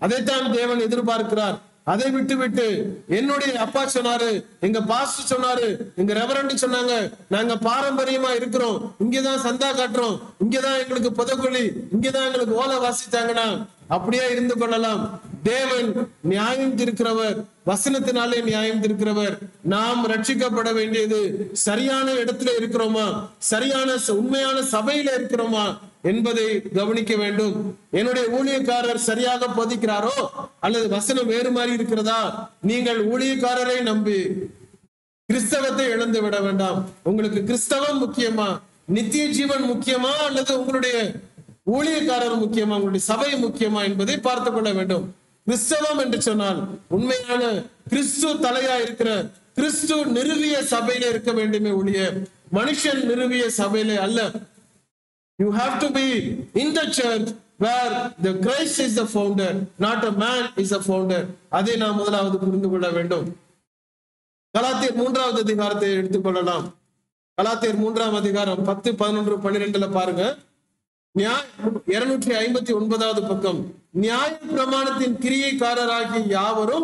அதைத்தான் தேவன் எதிர்பார்க்கிறார் அதை விட்டு விட்டு என்னுடைய அப்பா சொன்னாரு எங்க பாஸ்டர் சொன்னாரு எங்க ரெவரண்ட் சொன்னாங்க நாங்க பாரம்பரியமா இருக்கிறோம் இங்கதான் சந்தா காட்டுறோம் இங்கதான் எங்களுக்கு புதக்குழி இங்கதான் எங்களுக்கு ஓலை வாசித்தாங்கன்னா அப்படியே இருந்து கொள்ளலாம் தேவன் நியாயம் திருக்கிறவர் வசனத்தினாலே நியாயம் திருக்கிறவர் நாம் ரட்சிக்கப்பட வேண்டியது சரியான இடத்துல இருக்கிறோமா சரியான ச- உண்மையான சபையில இருக்கிறோமா என்பதை கவனிக்க வேண்டும் என்னுடைய ஊழியக்காரர் சரியாக போதிக்கிறாரோ அல்லது வசனம் வேறு மாதிரி இருக்கிறதா நீங்கள் ஊழியக்காரரை நம்பி கிறிஸ்தவத்தை இழந்து விட வேண்டாம் உங்களுக்கு கிறிஸ்தவம் முக்கியமா நித்திய ஜீவன் முக்கியமா அல்லது உங்களுடைய ஊழியக்காரர் முக்கியமா உங்களுடைய சபை முக்கியமா என்பதை பார்த்து கொள்ள வேண்டும் கிறிஸ்தவம் என்று சொன்னால் உண்மையான கிறிஸ்து தலையா இருக்கிற கிறிஸ்து நிறுவிய சபையில இருக்க வேண்டுமே ஒழிய மனுஷன் நிறுவிய சபையில அல்ல you have to be in the church where the Christ is the founder not a man is the founder அதை நாம் முதலாவது புரிந்து கொள்ள வேண்டும் கலாத்தியர் மூன்றாவது அதிகாரத்தை எடுத்துக்கொள்ளலாம் கலாத்தியர் மூன்றாம் அதிகாரம் பத்து பதினொன்று பன்னிரெண்டுல பாருங்க நியாய இருநூற்றி ஐம்பத்தி ஒன்பதாவது பக்கம் நியாய பிரமாணத்தின் கிரியைக்காரராகிய யாவரும்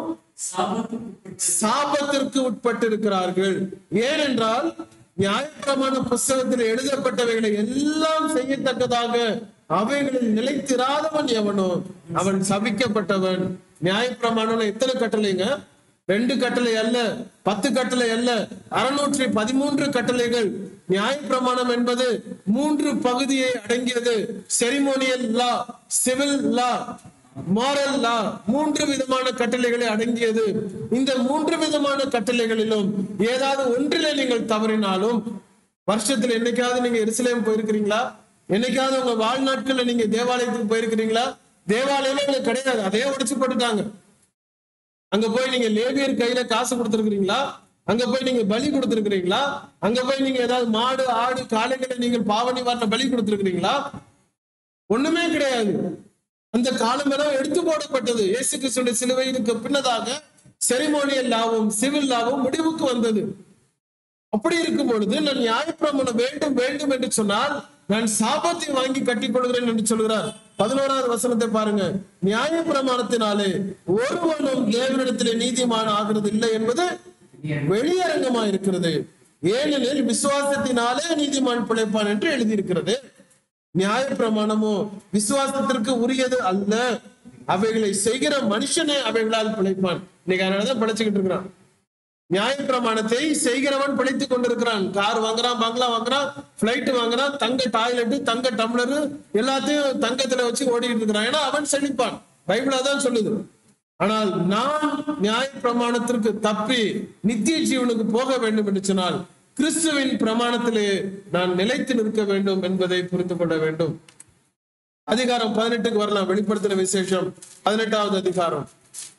சாபத்திற்கு உட்பட்டிருக்கிறார்கள் ஏனென்றால் நியாயப்பிரமாண புஸ்தகத்தில் எழுதப்பட்டவைகளை எல்லாம் செய்யத்தக்கதாக அவைகளில் நிலைத்திராதவன் எவனோ அவன் சபிக்கப்பட்டவன் நியாயப்பிரமாணம் எத்தனை கட்டளைங்க ரெண்டு கட்டளை அல்ல பத்து கட்டளை அல்ல அறுநூற்றி பதிமூன்று கட்டளைகள் நியாயப்பிரமாணம் என்பது மூன்று பகுதியை அடங்கியது ceremonial law civil law moral law மூன்று விதமான கட்டளைகளை அடங்கியது இந்த மூன்று விதமான கட்டளைகளிலும் ஏதாவது ஒன்றிலே நீங்கள் தவறினாலும் வருஷத்துல என்னைக்காவது நீங்க எருசலேம் போயிருக்கிறீங்களா என்னைக்காவது உங்க வாழ்நாட்கள்ல நீங்க தேவாலயத்துக்கு போயிருக்கிறீங்களா தேவாலயமே இங்க கிடையாது அதே உடைச்சு போட்டுட்டாங்க அங்க போய் நீங்க லேபியர் கையில காசு கொடுத்திருக்கிறீங்களா அங்க போய் நீங்க பலி கொடுத்திருக்கிறீங்களா அங்க போய் நீங்க ஏதாவது மாடு ஆடு காளைகளை நீங்கள் பாவனி வாரின பலி கொடுத்திருக்கிறீங்களா ஒண்ணுமே கிடையாது அந்த காலமெல்லாம் எடுத்து போடப்பட்டது இயேசு கிறிஸ்துடைய சிலுவைக்கு பின்னதாக செரிமோனியல் லாவும் சிவில் லாவும் முடிவுக்கு வந்தது அப்படி இருக்கும் பொழுது நான் நியாயப்பிரமாணம் வேண்டும் வேண்டும் என்று சொன்னால் நான் சாபத்தை வாங்கி கட்டிக் கொள்கிறேன் என்று சொல்கிறார் பதினோராவது வசனத்தை பாருங்க நியாயப்பிரமாணத்தினாலே ஒருவனும் தேவனிடத்திலே நீதிமான் ஆகிறது இல்லை என்பது வெளியரங்கமா இருக்கிறது ஏனெனில் விசுவாசத்தினாலே நீதிமான் பிழைப்பான் என்று எழுதியிருக்கிறது நியாயப்பிரமாணமோ விசுவாசத்திற்கு உரியது அல்ல அவைகளை செய்கிற மனுஷனே அவைகளால் பிழைப்பான் இன்னைக்கு அதனாலதான் பிழைச்சுக்கிட்டு இருக்கிறான் நியாயப்பிரமாணத்தை செய்கிறவன் பிழைத்துக் கொண்டிருக்கிறான் கார் வாங்குறான் பங்களா வாங்குறான் பிளைட் வாங்குறான் தங்க டாய்லெட் தங்க டம்ளர் எல்லாத்தையும் தங்கத்துல வச்சு ஓடிட்டு இருக்கிறான் ஏன்னா அவன் செழிப்பான் பைபிளா தான் சொல்லுது ஆனால் நான் நியாயப்பிரமாணத்திற்கு தப்பி நித்திய ஜீவனுக்கு போக வேண்டும் என்று சொன்னால் கிறிஸ்துவின் பிரமாணத்திலே நான் நிலைத்து நிற்க வேண்டும் என்பதை புரிந்து கொள்ள வேண்டும் அதிகாரம் பதினெட்டுக்கு வரலாம் வெளிப்படுத்தின விசேஷம் பதினெட்டாவது அதிகாரம்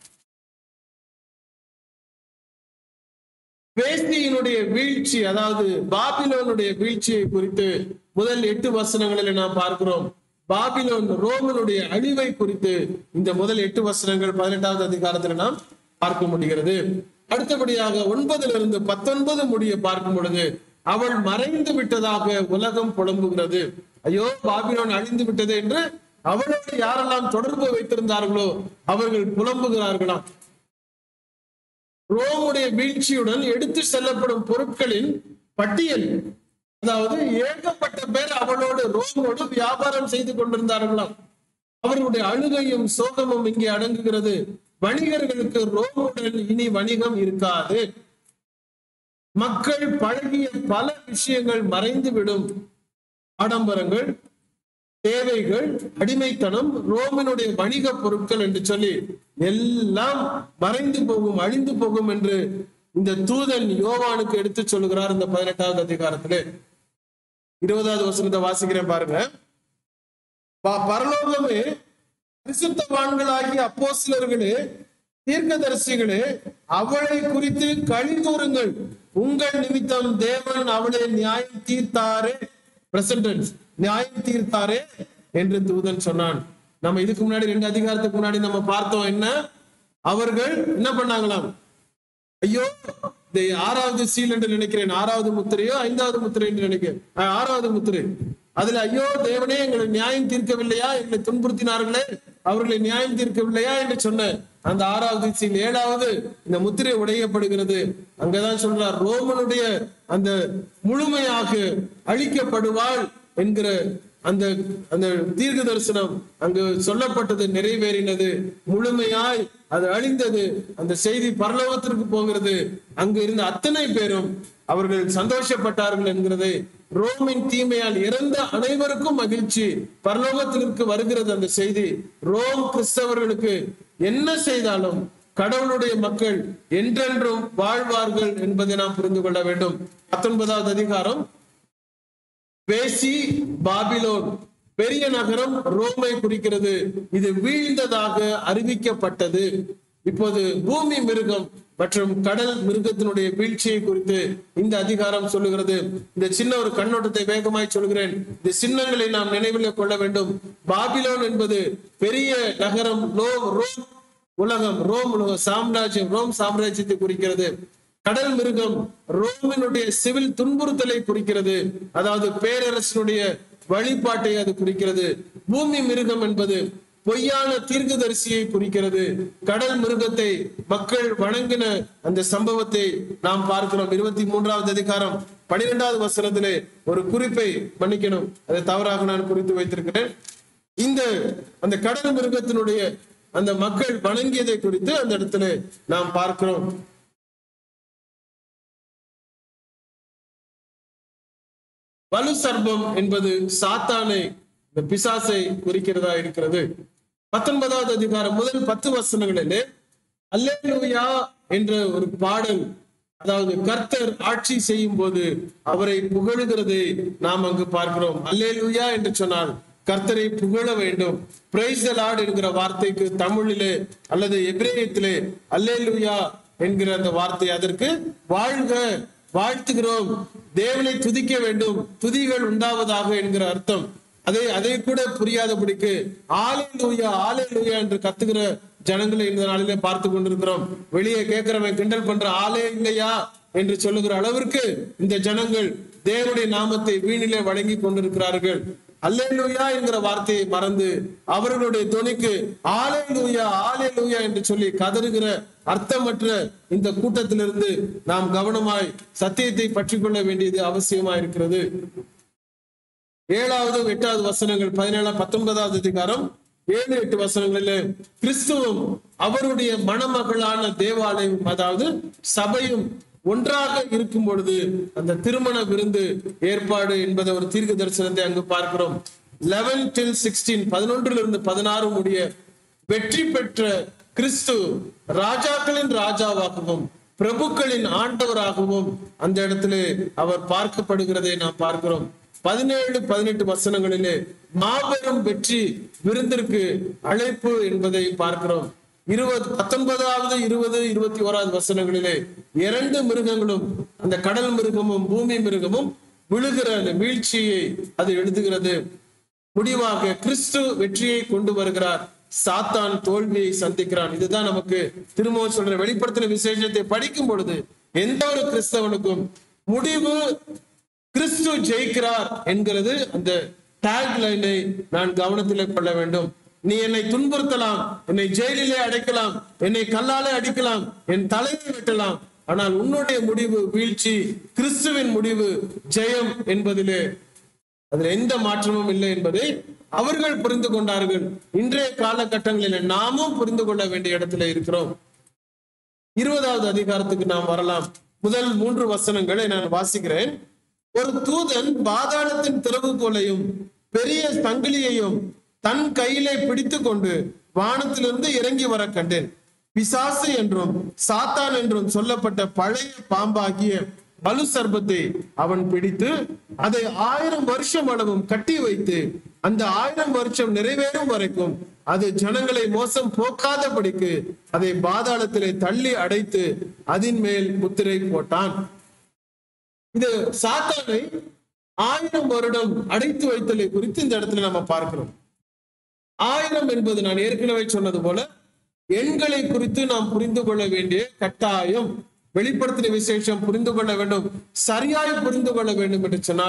பேசியினுடைய வீழ்ச்சி அதாவது பாபிலோனுடைய வீழ்ச்சியை குறித்து முதல் எட்டு வசனங்களில் நாம் பார்க்கிறோம் பாபிலோன் ரோமனுடைய அழிவை குறித்து இந்த முதல் எட்டு வசனங்கள் பதினெட்டாவது அதிகாரத்தில் நாம் பார்க்க முடிகிறது அடுத்தபடியாக ஒன்பதுல இருந்து பத்தொன்பது முடிய பார்க்கும் பொழுது அவள் மறைந்து விட்டதாக உலகம் புலம்புகிறது ஐயோ பாபிலோன் அழிந்து விட்டது என்று அவளோடு யாரெல்லாம் தொடர்பு வைத்திருந்தார்களோ அவர்கள் புலம்புகிறார்களாம் ரோமுடைய வீழ்ச்சியுடன் எடுத்து செல்லப்படும் பொருட்களின் பட்டியல் அதாவது ஏகப்பட்ட பேர் அவளோடு ரோமோடு வியாபாரம் செய்து கொண்டிருந்தார்களாம் அவர்களுடைய அழுகையும் சோகமும் இங்கே அடங்குகிறது வணிகர்களுக்கு ரோமுடன் இனி வணிகம் இருக்காது மக்கள் பழகிய பல விஷயங்கள் மறைந்து விடும் ஆடம்பரங்கள் தேவைகள் அடிமைத்தனம் ரோமனுடைய வணிக பொருட்கள் என்று சொல்லி எல்லாம் மறைந்து போகும் அழிந்து போகும் என்று இந்த தூதன் யோவானுக்கு எடுத்து சொல்லுகிறார் இந்த பதினெட்டாவது அதிகாரத்திலே இருபதாவது வசனத்தை வாசிக்கிறேன் பாருங்க ப- பரலோகமே பரிசுத்தவான்களாகிய அப்போஸ்தலர்களே தீர்க்கதரிசிகளே அவளை குறித்து களி கூறுங்கள் உங்கள் நிமித்தம் தேவன் அவளை நியாயம் தீர்த்தாரே பிரசன்டென்ஸ் நியாயம் தீர்த்தாரே என்று தூதன் சொன்னான் நம்ம இதுக்கு முன்னாடி ரெண்டு அதிகாரத்துக்கு முன்னாடி நம்ம பார்த்தோம் என்ன அவர்கள் என்ன பண்ணாங்களாம் ஐயோ இந்த ஆறாவது சீல் என்று நினைக்கிறேன் ஆறாவது முத்திரையோ ஐந்தாவது முத்திரை என்று நினைக்கிறேன் அஹ், ஆறாவது முத்திரை அதுல ஐயோ தேவனே எங்களை நியாயம் தீர்க்கவில்லையா எங்களை துன்புறுத்தினார்களே அவர்களை நியாயம் தீர்க்கவில்லையா என்று சொன்ன அந்த ஆறாவது சீல் ஏழாவது இந்த முத்திரை உடையப்படுகிறது அங்கதான் சொல்றார் ரோமனுடைய அந்த முழுமையாக அழிக்கப்படுவாள் என்கிற அந்த அந்த தீர்க்க தரிசனம் அங்கு சொல்லப்பட்டது நிறைவேறினது முழுமையாய் அது அழிந்தது அந்த செய்தி பரலோகத்திற்கு போகிறது அங்கு இருந்த அத்தனை பேரும் அவர்கள் சந்தோஷப்பட்டார்கள் என்கிறது ரோமின் தீமையால் இறந்த அனைவருக்கும் மகிழ்ச்சி பரலோகத்திற்கு வருகிறது அந்த செய்தி ரோம் கிறிஸ்தவர்களுக்கு என்ன செய்தாலும் கடவுளுடைய மக்கள் என்றென்றும் வாழ்வார்கள் என்பதை நாம் புரிந்து கொள்ள வேண்டும் பத்தொன்பதாவது அதிகாரம் பேசி பாபிலோன் பெரிய நகரம் ரோமை குறிக்கிறது இது வீழ்ந்ததாக அறிவிக்கப்பட்டது இப்போது பூமி மிருகம் மற்றும் கடல் மிருகத்தினுடைய வீழ்ச்சியை குறித்து இந்த அதிகாரம் சொல்லுகிறது இந்த சின்ன ஒரு கண்ணோட்டத்தை வேகமாய் சொல்கிறேன் இந்த சின்னங்களை நாம் நினைவில் கொள்ள வேண்டும் பாபிலோன் என்பது பெரிய நகரம் லோ ரோம் உலகம் ரோம் உலகம் சாம்ராஜ்யம் ரோம் சாம்ராஜ்யத்தை குறிக்கிறது கடல் மிருகம் ரோமினுடைய சிவில் துன்புறுத்தலை குறிக்கிறது அதாவது பேரரசனுடைய வழிபாட்டை அது குறிக்கிறது பூமி மிருகம் என்பது பொய்யான தீர்க்கதரிசியை குறிக்கிறது கடல் மிருகத்தை மக்கள் வணங்கின அந்த சம்பவத்தை நாம் பார்க்கிறோம் இருபத்தி மூன்றாவது அதிகாரம் பனிரெண்டாவது வசனத்திலே ஒரு குறிப்பை மன்னிக்கணும் அதை தவறாக நான் குறித்து வைத்திருக்கிறேன் இந்த அந்த கடல் மிருகத்தினுடைய அந்த மக்கள் வணங்கியதை குறித்து அந்த இடத்துல நாம் பார்க்கிறோம் வலு சர்ப்பம் என்பது சாத்தானை இந்த பிசாசை குறிக்கிறதா இருக்கிறது பத்தொன்பதாவது அதிகாரம் முதல் பத்து வசனங்களிலே அல்லேலூயா என்ற ஒரு பாடல் அதாவது கர்த்தர் ஆட்சி செய்யும் போது அவரை புகழுகிறதை நாம் அங்கு பார்க்கிறோம் அல்லேலூயா என்று சொன்னால் கர்த்தரை புகழ வேண்டும் பிரைஸ் லார்ட் என்கிற வார்த்தைக்கு தமிழிலே அல்லது எபிரேயத்திலே அல்லேலூயா என்கிற அந்த வார்த்தை அதற்கு வாழ்க வாழ்த்துகிறோம் தேவனை துதிக்க வேண்டும் துதிகள் உண்டாவதாக என்கிற அர்த்தம் அதை அதை கூட புரியாதபடிக்கு ஆலே லூயா ஆலே லூயா என்று கத்துகிற ஜனங்களை இந்த நாளிலே பார்த்து கொண்டிருக்கிறோம் வெளியே கேட்கிறவன் கிண்டல் பண்ற ஆலே இல்லையா என்று சொல்லுகிற அளவிற்கு இந்த ஜனங்கள் தேவனுடைய நாமத்தை வீணிலே வழங்கி கொண்டிருக்கிறார்கள் அல்லேலூயா என்கிற வார்த்தையை மறந்து அவர்களுடைய துணிக்கு ஆலே லூயா ஆலே லூயா என்று சொல்லி கதறுகிற அர்த்தமற்ற இந்த கூட்டத்திலிருந்து நாம் கவனமாய் சத்தியத்தை பற்றி கொள்ள வேண்டியது அவசியமா இருக்கிறது ஏழாவது எட்டாவது வசனங்கள் பதினேழாம் பத்தொன்பதாவது அதிகாரம் ஏழு எட்டு வசனங்களில் கிறிஸ்துவும் அவருடைய மணமகளான தேவாலயம் அதாவது சபையும் ஒன்றாக இருக்கும் பொழுது அந்த திருமண விருந்து ஏற்பாடு என்பதை ஒரு தீர்க்க தரிசனத்தை அங்கு பார்க்கிறோம் லெவன் டில் சிக்ஸ்டீன் பதினொன்றிலிருந்து பதினாறு முடிய வெற்றி பெற்ற கிறிஸ்து ராஜாக்களின் ராஜாவாகவும் பிரபுக்களின் ஆண்டவராகவும் அந்த இடத்திலே அவர் பார்க்கப்படுகிறதை நாம் பார்க்கிறோம் பதினேழு பதினெட்டு வசனங்களிலே மாபெரும் வெற்றி விருந்திற்கு அழைப்பு என்பதை பார்க்கிறோம் இருபது பத்தொன்பதாவது இருபது இருபத்தி ஓராவது வசனங்களிலே இரண்டு மிருகங்களும் அந்த கடல் மிருகமும் பூமி மிருகமும் விழுகிற அந்த வீழ்ச்சியை அது எழுதுகிறது முடிவாக கிறிஸ்து வெற்றியை கொண்டு வருகிறார் சாத்தான் தோல்வியை சந்திக்கிறான் இதுதான் நமக்கு திரும்பவும் சொல்ற வெளிப்படுத்தின விசேஷத்தை படிக்கும் பொழுது எந்த ஒரு கிறிஸ்தவனுக்கும் முடிவு கிறிஸ்து ஜெயிக்கிறார் என்கிறது அந்த டேக் லைனை நான் கவனத்தில் கொள்ள வேண்டும் நீ என்னை துன்புறுத்தலாம் என்னை ஜெயிலிலே அடைக்கலாம் என்னை கல்லாலே அடிக்கலாம் என் தலையை வெட்டலாம் ஆனால் உன்னுடைய முடிவு வீழ்ச்சி கிறிஸ்துவின் முடிவு ஜெயம் என்பதிலே அதுல எந்த மாற்றமும் இல்லை என்பதை அவர்கள் புரிந்து கொண்டார்கள் இன்றைய காலகட்டங்களில் நாமும் புரிந்து கொள்ள வேண்டிய இடத்துல இருக்கிறோம் இருபதாவது அதிகாரத்துக்கு நாம் வரலாம் முதல் மூன்று வசனங்களை நான் வாசிக்கிறேன் ஒரு தூதன் பாதாளத்தின் திறவுகோலையும் பெரிய சங்கிலியையும் தன் கையிலே பிடித்து கொண்டு வானத்திலிருந்து இறங்கி வர கண்டேன் பிசாசு என்றும் சாத்தான் என்றும் சொல்லப்பட்ட பழைய பாம்பாகிய வலு சர்பத்தை அவன் பிடித்து அதை ஆயிரம் வருஷம் அளவும் கட்டி வைத்து அந்த ஆயிரம் வருஷம் நிறைவேறும் வரைக்கும் அது ஜனங்களை மோசம் போக்காதபடிக்கு அதை பாதாளத்திலே தள்ளி அடைத்து அதன் மேல் முத்திரை போட்டான் இது சாத்தானை ஆயிரம் வருடம் அடைத்து வைத்தலை குறித்து இந்த இடத்துல நம்ம பார்க்கிறோம் ஆயிரம் என்பது நான் ஏற்கனவே சொன்னது போல எண்களை குறித்து நாம் புரிந்து கொள்ள வேண்டிய கட்டாயம் வெளிப்படுத்தின விசேஷம் புரிந்து கொள்ள வேண்டும் சரியாய் புரிந்து கொள்ள வேண்டும் என்று சொன்னால்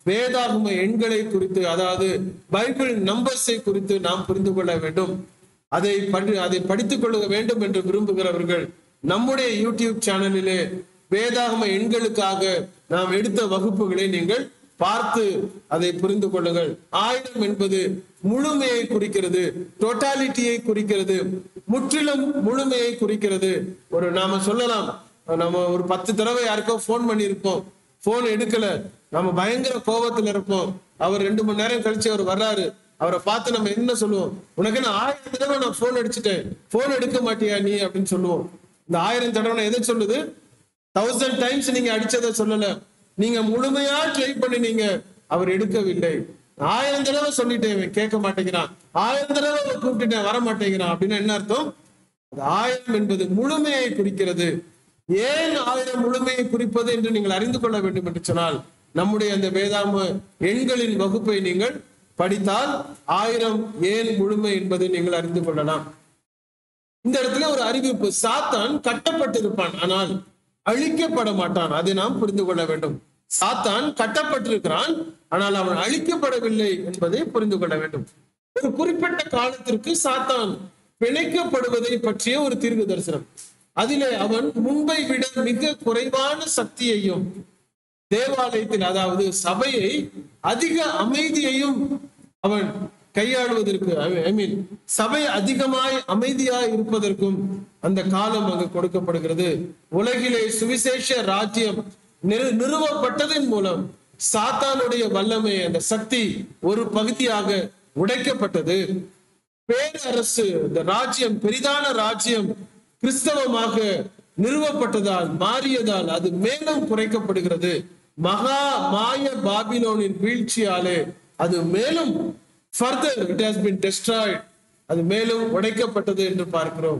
வேதாகம எண்களை குறித்து அதாவது பைபிள் நம்பர்ஸை குறித்து நாம் புரிந்து கொள்ள வேண்டும் அதை படி அதை படித்துக் கொள்ள வேண்டும் என்று விரும்புகிறவர்கள் நம்முடைய யூடியூப் சேனலிலே வேதாகம எண்களுக்காக நாம் எடுத்த வகுப்புகளை நீங்கள் பார்த்து அதை புரிந்து கொள்ளுங்கள் ஆயிரம் என்பது முழுமையை குறிக்கிறது டோட்டாலிட்டியை குறிக்கிறது முற்றிலும் முழுமையை குறிக்கிறது ஒரு நாம சொல்லலாம் நம்ம ஒரு பத்து தடவை யாருக்கோ ஃபோன் பண்ணியிருப்போம் ஃபோன் எடுக்கல நம்ம பயங்கர கோபத்துல இருப்போம் அவர் ரெண்டு மணி நேரம் கழிச்சு அவர் வர்றாரு அவரை பார்த்து நம்ம என்ன சொல்லுவோம் உனக்கு என்ன ஆயிரம் தடவை நான் ஃபோன் அடிச்சுட்டேன் ஃபோன் எடுக்க மாட்டியா நீ அப்படின்னு சொல்லுவோம் இந்த ஆயிரம் தடவை எதை சொல்லுது தௌசண்ட் டைம்ஸ் நீங்க அடிச்சதை சொல்லல நீங்க முழுமையா ட்ரை பண்ணினீங்க அவர் எடுக்கவில்லை ஆயிரம் தடவை சொல்லிட்டேன் இவன் கேட்க மாட்டேங்கிறான் ஆயிரம் தடவை கூப்பிட்டுட்டேன் வர மாட்டேங்கிறான் அப்படின்னு என்ன அர்த்தம் அது ஆயிரம் என்பது முழுமையை குறிக்கிறது ஏன் ஆயிரம் முழுமையை குறிப்பது என்று நீங்கள் அறிந்து கொள்ள வேண்டும் என்று சொன்னால் நம்முடைய அந்த வேதாம எண்களின் வகுப்பை நீங்கள் படித்தால் ஆயிரம் ஏன் முழுமை என்பதை நீங்கள் அறிந்து கொள்ளலாம் இந்த இடத்துல ஒரு அறிவிப்பு சாத்தான் கட்டப்பட்டிருப்பான் ஆனால் அழிக்கப்பட மாட்டான் அதை நாம் புரிந்து கொள்ள வேண்டும் சாத்தான் கட்டப்பட்டிருக்கிறான் ஆனால் அவன் அழிக்கப்படவில்லை என்பதை புரிந்து கொள்ள வேண்டும் ஒரு குறிப்பிட்ட காலத்திற்கு சாத்தான் பிணைக்கப்படுவதை பற்றிய ஒரு தீர்வு தரிசனம் அதிலே அவன் முன்பை விட மிக குறைவான சக்தியையும் தேவாலயத்தில் அதாவது சபையை அதிக அமைதியையும் அவன் கையாளுவதற்கு ஐ மீன் சபை அதிகமாய் அமைதியாய் இருப்பதற்கும் அந்த காலம் அங்கு கொடுக்கப்படுகிறது உலகிலே சுவிசேஷ ராஜ்யம் நிறு நிறுவப்பட்டதன் மூலம் சாத்தானுடைய வல்லமை அந்த சக்தி ஒரு பகுதியாக உடைக்கப்பட்டது பேரரசு இந்த ராஜ்யம் பெரிதான ராஜ்யம் கிறிஸ்தவமாக நிறுவப்பட்டதால் மாறியதால் அது மேலும் குறைக்கப்படுகிறது மகா மாய பாபிலோனின் வீழ்ச்சியாலே அது மேலும் further it has been destroyed அது மேலும் உடைக்கப்பட்டது என்று பார்க்கிறோம்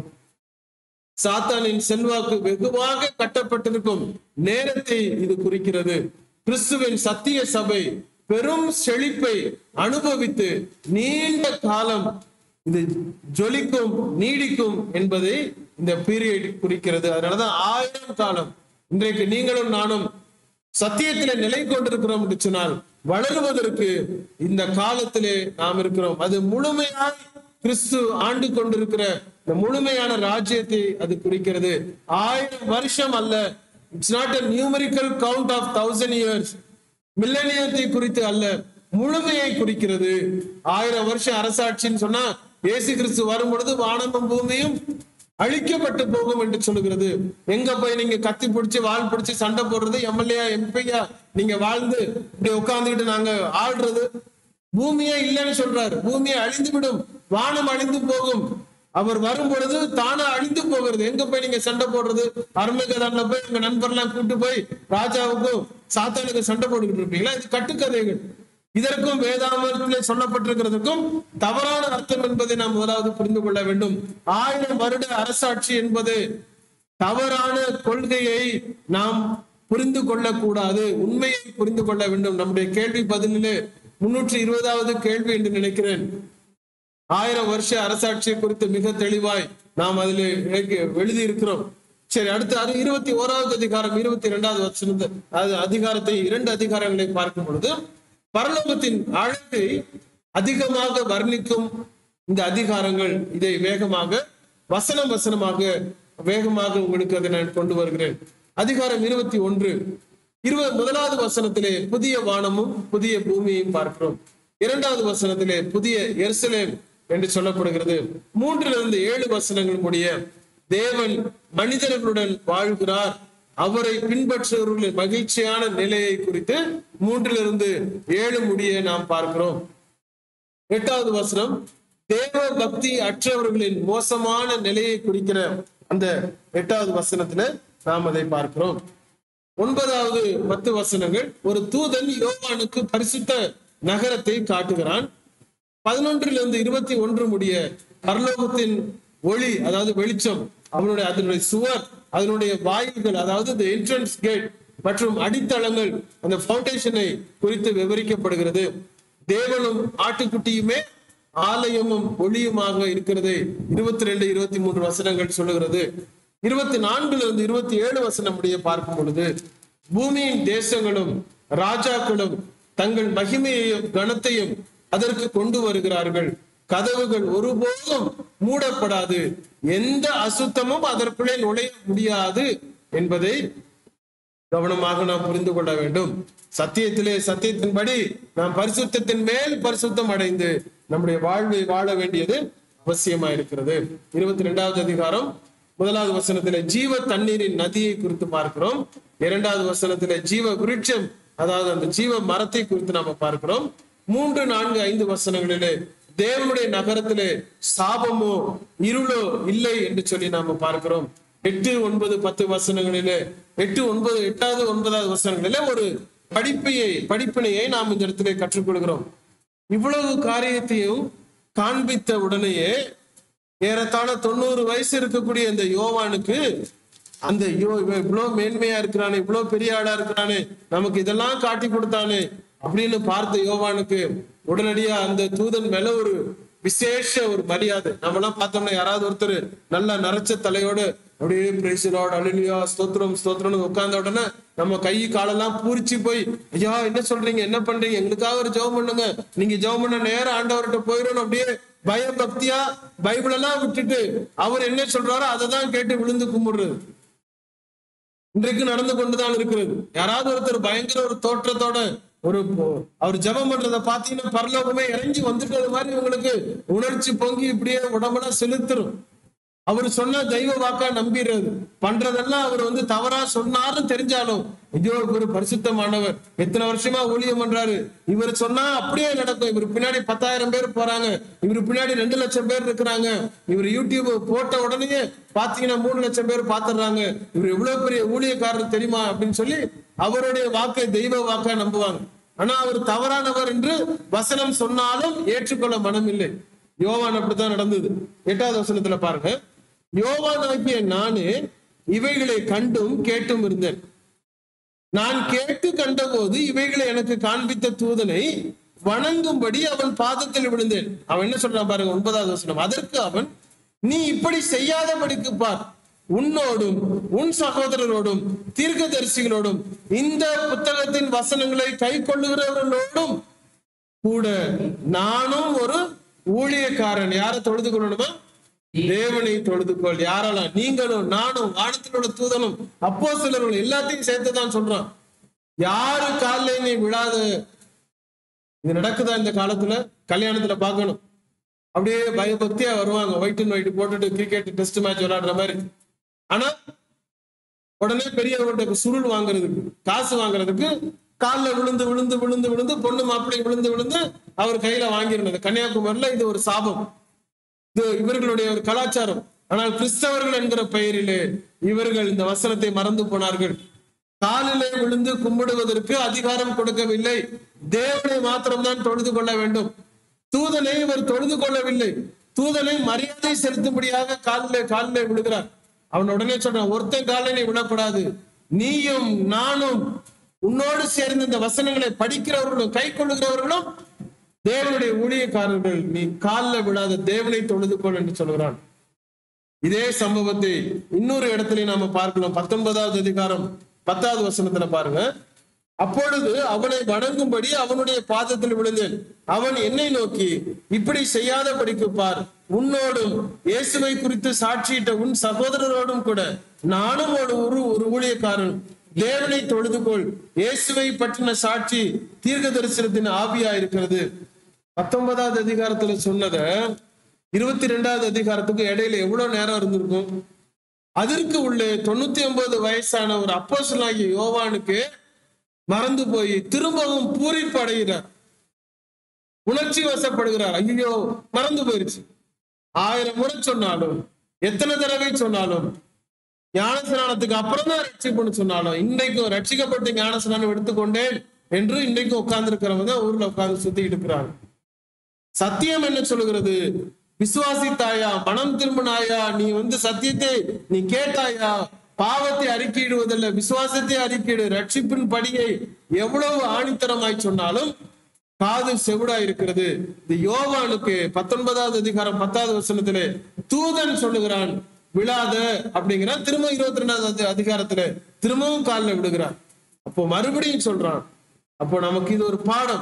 சாத்தானின் செல்வாக்கு வெகுவாக கட்டப்பட்டிருக்கும் நேரத்தை இது குறிக்கிறது கிறிஸ்துவின் சத்திய சபை பெரும் செழிப்பை அனுபவித்து நீண்ட காலம் இது ஜொலிக்கும் நீடிக்கும் என்பதை இந்த பீரியட் குறிக்கிறது அதனாலதான் ஆயிரம் காலம் இன்றைக்கு நீங்களும் நானும் சத்தியத்திலே நிலை கொண்டிருக்கிறோம் என்று சொன்னால் வளருவதற்கு இந்த காலத்திலே நாம் இருக்கிறோம் அது முழுமையாய் கிறிஸ்து ஆண்டு கொண்டிருக்கிற இந்த முழுமையான ராஜ்யத்தை அது குறிக்கிறது ஆயிரம் வருஷம் அல்ல it's not a numerical count of thousand years மில்லனியத்தை குறித்து அல்ல முழுமையை குறிக்கிறது ஆயிரம் வருஷம் அரசாட்சின்னு சொன்னா இயேசு கிறிஸ்து வரும் பொழுது வானமும் பூமியும் அழிக்கப்பட்டு போகும் என்று சொல்லுகிறது எங்க போய் நீங்க கத்தி பிடிச்சு வால் பிடிச்சு சண்டை போடுறது எம்எல்ஏ எம்பியா நீங்க வாழ்ந்து இப்படி உட்கார்ந்துக்கிட்டு நாங்க ஆள்றது பூமியே இல்லைன்னு சொல்றாரு பூமியை அழிந்து விடும் வானம் அழிந்து போகும் அவர் வரும் பொழுது தானா அழிந்து போகிறது எங்க போய் நீங்க சண்டை போடுறது அருமைகதான்ல போய் உங்க நண்பர்லாம் கூட்டு போய் ராஜாவுக்கும் சாத்தானுக்கு சண்டை போட்டுக்கிட்டு இருப்பீங்களா இது கட்டுக்கதைகள் இதற்கும் வேதாமத்திலே சொல்லப்பட்டிருக்கிறதுக்கும் தவறான அர்த்தம் என்பதை நாம் முதலாவது புரிந்து கொள்ள வேண்டும் ஆயிரம் வருட அரசாட்சி என்பது தவறான கொள்கையை நாம் புரிந்து கொள்ளக்கூடாது உண்மையை புரிந்து கொள்ள வேண்டும் நம்முடைய கேள்வி பதிலிலே முன்னூற்றி இருபதாவது கேள்வி என்று நினைக்கிறேன் ஆயிரம் வருஷ அரசாட்சி குறித்து மிக தெளிவாய் நாம் அதில் எழுதி இருக்கிறோம் சரி அடுத்து அது இருபத்தி ஓராவது அதிகாரம் இருபத்தி இரண்டாவது வசனத்தை அது அதிகாரத்தை இரண்டு அதிகாரங்களை பார்க்கும் பொழுது பரலோகத்தின் அழகை அதிகமாக வர்ணிக்கும் இந்த அதிகாரங்கள் இதை வேகமாக வசனம் வசனமாக வேகமாக உங்களுக்கு அதை நான் கொண்டு வருகிறேன் அதிகாரம் இருபத்தி ஒன்று இருபது முதலாவது வசனத்திலே புதிய வானமும் புதிய பூமியையும் பார்க்கிறோம் இரண்டாவது வசனத்திலே புதிய எருசலேம் என்று சொல்லப்படுகிறது மூன்றிலிருந்து ஏழு வசனங்கள் முடிய தேவன் மனிதர்களுடன் வாழ்கிறார் அவரை பின்பற்றுபவர்களின் மகிழ்ச்சியான நிலையை குறித்து மூன்றிலிருந்து ஏழு முடிய நாம் பார்க்கிறோம் எட்டாவது வசனம் தேவ பக்தி அற்றவர்களின் மோசமான நிலையை குறிக்கிற அந்த எட்டாவது வசனத்துல நாம் அதை பார்க்கிறோம் ஒன்பதாவது பத்து வசனங்கள் ஒரு தூதன் யோவானுக்கு பரிசுத்த நகரத்தை காட்டுகிறான் பதினொன்றிலிருந்து இருபத்தி ஒன்று முடிய பரலோகத்தின் ஒளி அதாவது வெளிச்சம் அவனுடைய அதனுடைய சுவர் அதனுடைய வாயில்கள் அதாவது இந்த என்ட்ரன்ஸ் கேட் மற்றும் அடித்தளங்கள் அந்த ஃபவுண்டேஷனை குறித்து விவரிக்கப்படுகிறது தேவனும் ஆட்டுக்குட்டியுமே ஆலயமும் ஒளியுமாக இருக்கிறது இருபத்தி ரெண்டு இருபத்தி மூன்று வசனங்கள் சொல்லுகிறது இருபத்தி நான்குல இருந்து இருபத்தி ஏழு வசனம் முடிய பார்க்கும் பொழுது பூமியின் தேசங்களும் ராஜாக்களும் தங்கள் மகிமையையும் கனத்தையும் அதற்கு கொண்டு வருகிறார்கள் கதவுகள் ஒருபோதும் மூடப்படாது எந்த அசுத்தமும் அதற்குள்ளே நுழைய முடியாது என்பதை கவனமாக நாம் புரிந்து கொள்ள வேண்டும் சத்தியத்திலே சத்தியத்தின்படி நாம் பரிசுத்தத்தின் மேல் பரிசுத்தம் அடைந்து நம்முடைய வாழ்வை வாழ வேண்டியது அவசியமா இருக்கிறது இருபத்தி ரெண்டாவது அதிகாரம் முதலாவது வசனத்திலே ஜீவ தண்ணீரின் நதியை குறித்து பார்க்கிறோம் இரண்டாவது வசனத்திலே ஜீவ விருட்சம் அதாவது அந்த ஜீவ மரத்தை குறித்து நாம பார்க்கிறோம் மூன்று நான்கு ஐந்து வசனங்களிலே தேவனுடைய நகரத்திலே சாபமோ இருளோ இல்லை என்று சொல்லி நாம பார்க்கிறோம் எட்டு ஒன்பது பத்து வசனங்களிலே எட்டு ஒன்பது எட்டாவது ஒன்பதாவது வசனங்களிலே ஒரு படிப்பையை படிப்பினையை நாம் இந்த இடத்திலே கற்றுக்கொள்கிறோம் இவ்வளவு காரியத்தையும் காண்பித்த உடனேயே ஏறத்தாழ தொண்ணூறு வயசு இருக்கக்கூடிய இந்த யோவானுக்கு அந்த யோ இவன் இவ்வளவு மேன்மையா இருக்கிறானே இவ்வளவு பெரிய ஆளா இருக்கிறானே நமக்கு இதெல்லாம் காட்டி கொடுத்தானே அப்படின்னு பார்த்த யோவானுக்கு உடனடியா அந்த தூதன் மேல ஒரு விசேஷ ஒரு மரியாதை நம்ம எல்லாம் பார்த்தோம்னா யாராவது ஒருத்தர் நல்லா நரைச்ச தலையோடு அப்படியே பிரைசலோட அலிலியா ஸ்தோத்திரம் ஸ்தோத்திரம்னு உட்கார்ந்த உடனே நம்ம கை காலெல்லாம் பூரிச்சு போய் ஐயா என்ன சொல்றீங்க என்ன பண்றீங்க எங்களுக்காக ஒரு ஜெபம் பண்ணுங்க நீங்க ஜெபம் பண்ண நேரம் ஆண்டவர்கிட்ட போயிடணும் அப்படியே பயபக்தியா பைபிள் எல்லாம் விட்டுட்டு அவர் என்ன சொல்றாரோ அதை தான் கேட்டு விழுந்து கும்பிடுறது இன்றைக்கு நடந்து கொண்டுதான் இருக்கிறது யாராவது ஒருத்தர் பயங்கர ஒரு தோற்றத்தோட ஒரு பொ- அவர் ஜெபம் பண்றத பாத்தீங்கன்னா பரலோகமே இறங்கி வந்துட்டது மாதிரி உங்களுக்கு உணர்ச்சி பொங்கி இப்படியே உடம்பெல்லாம் செலுத்துரும் அவர் சொன்ன தெய்வ வாக்கா நம்பிடுறது பண்றதெல்லாம் அவர் வந்து தவறா சொன்னாருன்னு தெரிஞ்சாலும் ஐயோ இவர் பரிசுத்தமானவர் எத்தனை வருஷமா ஊழியம் பண்றாரு இவர் சொன்னா அப்படியே நடக்கும் இவர் பின்னாடி பத்தாயிரம் பேர் போறாங்க இவர் பின்னாடி ரெண்டு லட்சம் பேர் இருக்கிறாங்க இவர் யூடியூப் போட்ட உடனே பாத்தீங்கன்னா மூணு லட்சம் பேர் பாத்துடுறாங்க இவர் எவ்வளவு பெரிய ஊழியக்காரர் தெரியுமா அப்படின்னு சொல்லி அவருடைய வாக்கை தெய்வ வாக்கா நம்புவாங்க ஆனா அவர் தவறானவர் என்று வசனம் சொன்னாலும் ஏற்றுக்கொள்ள மனம் இல்லை யோவான் அப்படித்தான் நடந்தது எட்டாவது வசனத்துல பாருங்க யோவான் ஆகிய நானு இவைகளை கண்டும் கேட்டும் இருந்தேன் நான் கேட்டு கண்டபோது இவைகளை எனக்கு காண்பித்த தூதனை வணங்கும்படி அவன் பாதத்தில் விழுந்தேன் அவன் என்ன சொல்றான் பாருங்க ஒன்பதாவது வசனம் அதற்கு அவன் நீ இப்படி செய்யாதபடிக்கு பார் உன்னோடும் உன் சகோதரரோடும் தீர்க்கதரிசிகளோடும் இந்த புத்தகத்தின் வசனங்களை கை கொள்ளுகிறவர்களோடும் கூட நானும் ஒரு ஊழியக்காரன் யாரை தொழுது கொள்ளணுமா தேவனை தொழுது கொள் யாரெல்லாம் நீங்களும் நானும் வானத்தில் உள்ள தூதனும் அப்போ சிலர்கள் எல்லாத்தையும் சேர்த்து தான் சொல்றான் யாரு காலில் நீ விழாத இது நடக்குதா இந்த காலத்துல கல்யாணத்துல பார்க்கணும் அப்படியே பயபக்தியா வருவாங்க ஒயிட் அண்ட் ஒயிட் போட்டுட்டு கிரிக்கெட் டெஸ்ட் மேட்ச் விளையாடுற மாதிரி ஆனா உடனே பெரியவர்கிட்ட சுருள் வாங்குறதுக்கு காசு வாங்குறதுக்கு காலில் விழுந்து விழுந்து விழுந்து விழுந்து பொண்ணு மாப்பிள்ளை விழுந்து விழுந்து அவர் கையில வாங்கிருந்தது கன்னியாகுமரியில இது ஒரு சாபம் இது இவர்களுடைய ஒரு கலாச்சாரம் ஆனால் கிறிஸ்தவர்கள் என்கிற பெயரிலே இவர்கள் இந்த வசனத்தை மறந்து போனார்கள் காலிலே விழுந்து கும்பிடுவதற்கு அதிகாரம் கொடுக்கவில்லை தேவனை மாத்திரம்தான் தொழுது கொள்ள வேண்டும் தூதனை இவர் தொழுது கொள்ளவில்லை தூதனை மரியாதை செலுத்தும்படியாக காலிலே காலிலே விழுகிறார் அவன் உடனே சொல்றான் ஒருத்தன் காலிலே விழக்கூடாது நீயும் நானும் உன்னோடு சேர்ந்து இந்த வசனங்களை படிக்கிறவர்களும் கை கொள்ளுகிறவர்களும் தேவனுடைய ஊழியக்காரர்கள் நீ காலில் விழாத தேவனை தொழுது கொள் என்று சொல்கிறான் இதே சம்பவத்தை இன்னொரு இடத்துல நாம பார்க்கலாம் பத்தொன்பதாவது அதிகாரம் பத்தாவது வசனத்துல பாருங்க அப்பொழுது அவனை வணங்கும்படி அவனுடைய பாதத்தில் விழுந்தேன் அவன் என்னை நோக்கி இப்படி செய்யாதபடிக்கு பார் உன்னோடும் இயேசுவை குறித்து சாட்சியிட்ட உன் சகோதரரோடும் கூட நானும் ஒரு ஒரு ஒரு ஊழியக்காரன் தேவனை தொழுது கொள் இயேசுவை பற்றின சாட்சி தீர்க்க தரிசனத்தின் ஆவியா இருக்கிறது பத்தொன்பதாவது அதிகாரத்துல சொன்னத இருபத்தி ரெண்டாவது அதிகாரத்துக்கு இடையில எவ்வளவு நேரம் இருந்திருக்கும் அதற்கு உள்ளே தொண்ணூத்தி ஒன்பது வயசான ஒரு அப்போஸ்தலனாகிய யோவானுக்கு மறந்து போய் திரும்பவும் பூரிப்பு அடைகிறார் உணர்ச்சி வசப்படுகிறார் ஐயோ மறந்து போயிருச்சு ஆயிரம் முறை சொன்னாலும் எத்தனை தடவை சொன்னாலும் ஞானஸ்நானத்துக்கு அப்புறம் தான் ரட்சிப்புன்னு சொன்னாலும் இன்றைக்கும் ரட்சிக்கப்பட்டு ஞானஸ்நானம் எடுத்துக்கொண்டேன் என்று இன்றைக்கும் உட்கார்ந்து இருக்கிறவங்க தான் ஊர்ல உட்கார்ந்து சுத்திக்கிட்டு இருக்கிறாங்க சத்தியம் என்ன சொல்லுகிறது விசுவாசித்தாயா மனம் திரும்பினாயா நீ வந்து சத்தியத்தை நீ கேட்டாயா பாவத்தை அறிக்கையிடுவதில்லை விசுவாசத்தை அறிக்கையிடு ரட்சிப்பின் படியை எவ்வளவு ஆணித்தரமாய் சொன்னாலும் காது செவிடா இருக்கிறது இந்த யோவானுக்கு பத்தொன்பதாவது அதிகாரம் பத்தாவது வசனத்திலே தூதன் சொல்லுகிறான் விழாத அப்படிங்கிறான் திரும்ப இருபத்தி ரெண்டாவது அதிகாரத்துல திரும்பவும் காலில் விடுகிறான் அப்போ மறுபடியும் சொல்றான் அப்போ நமக்கு இது ஒரு பாடம்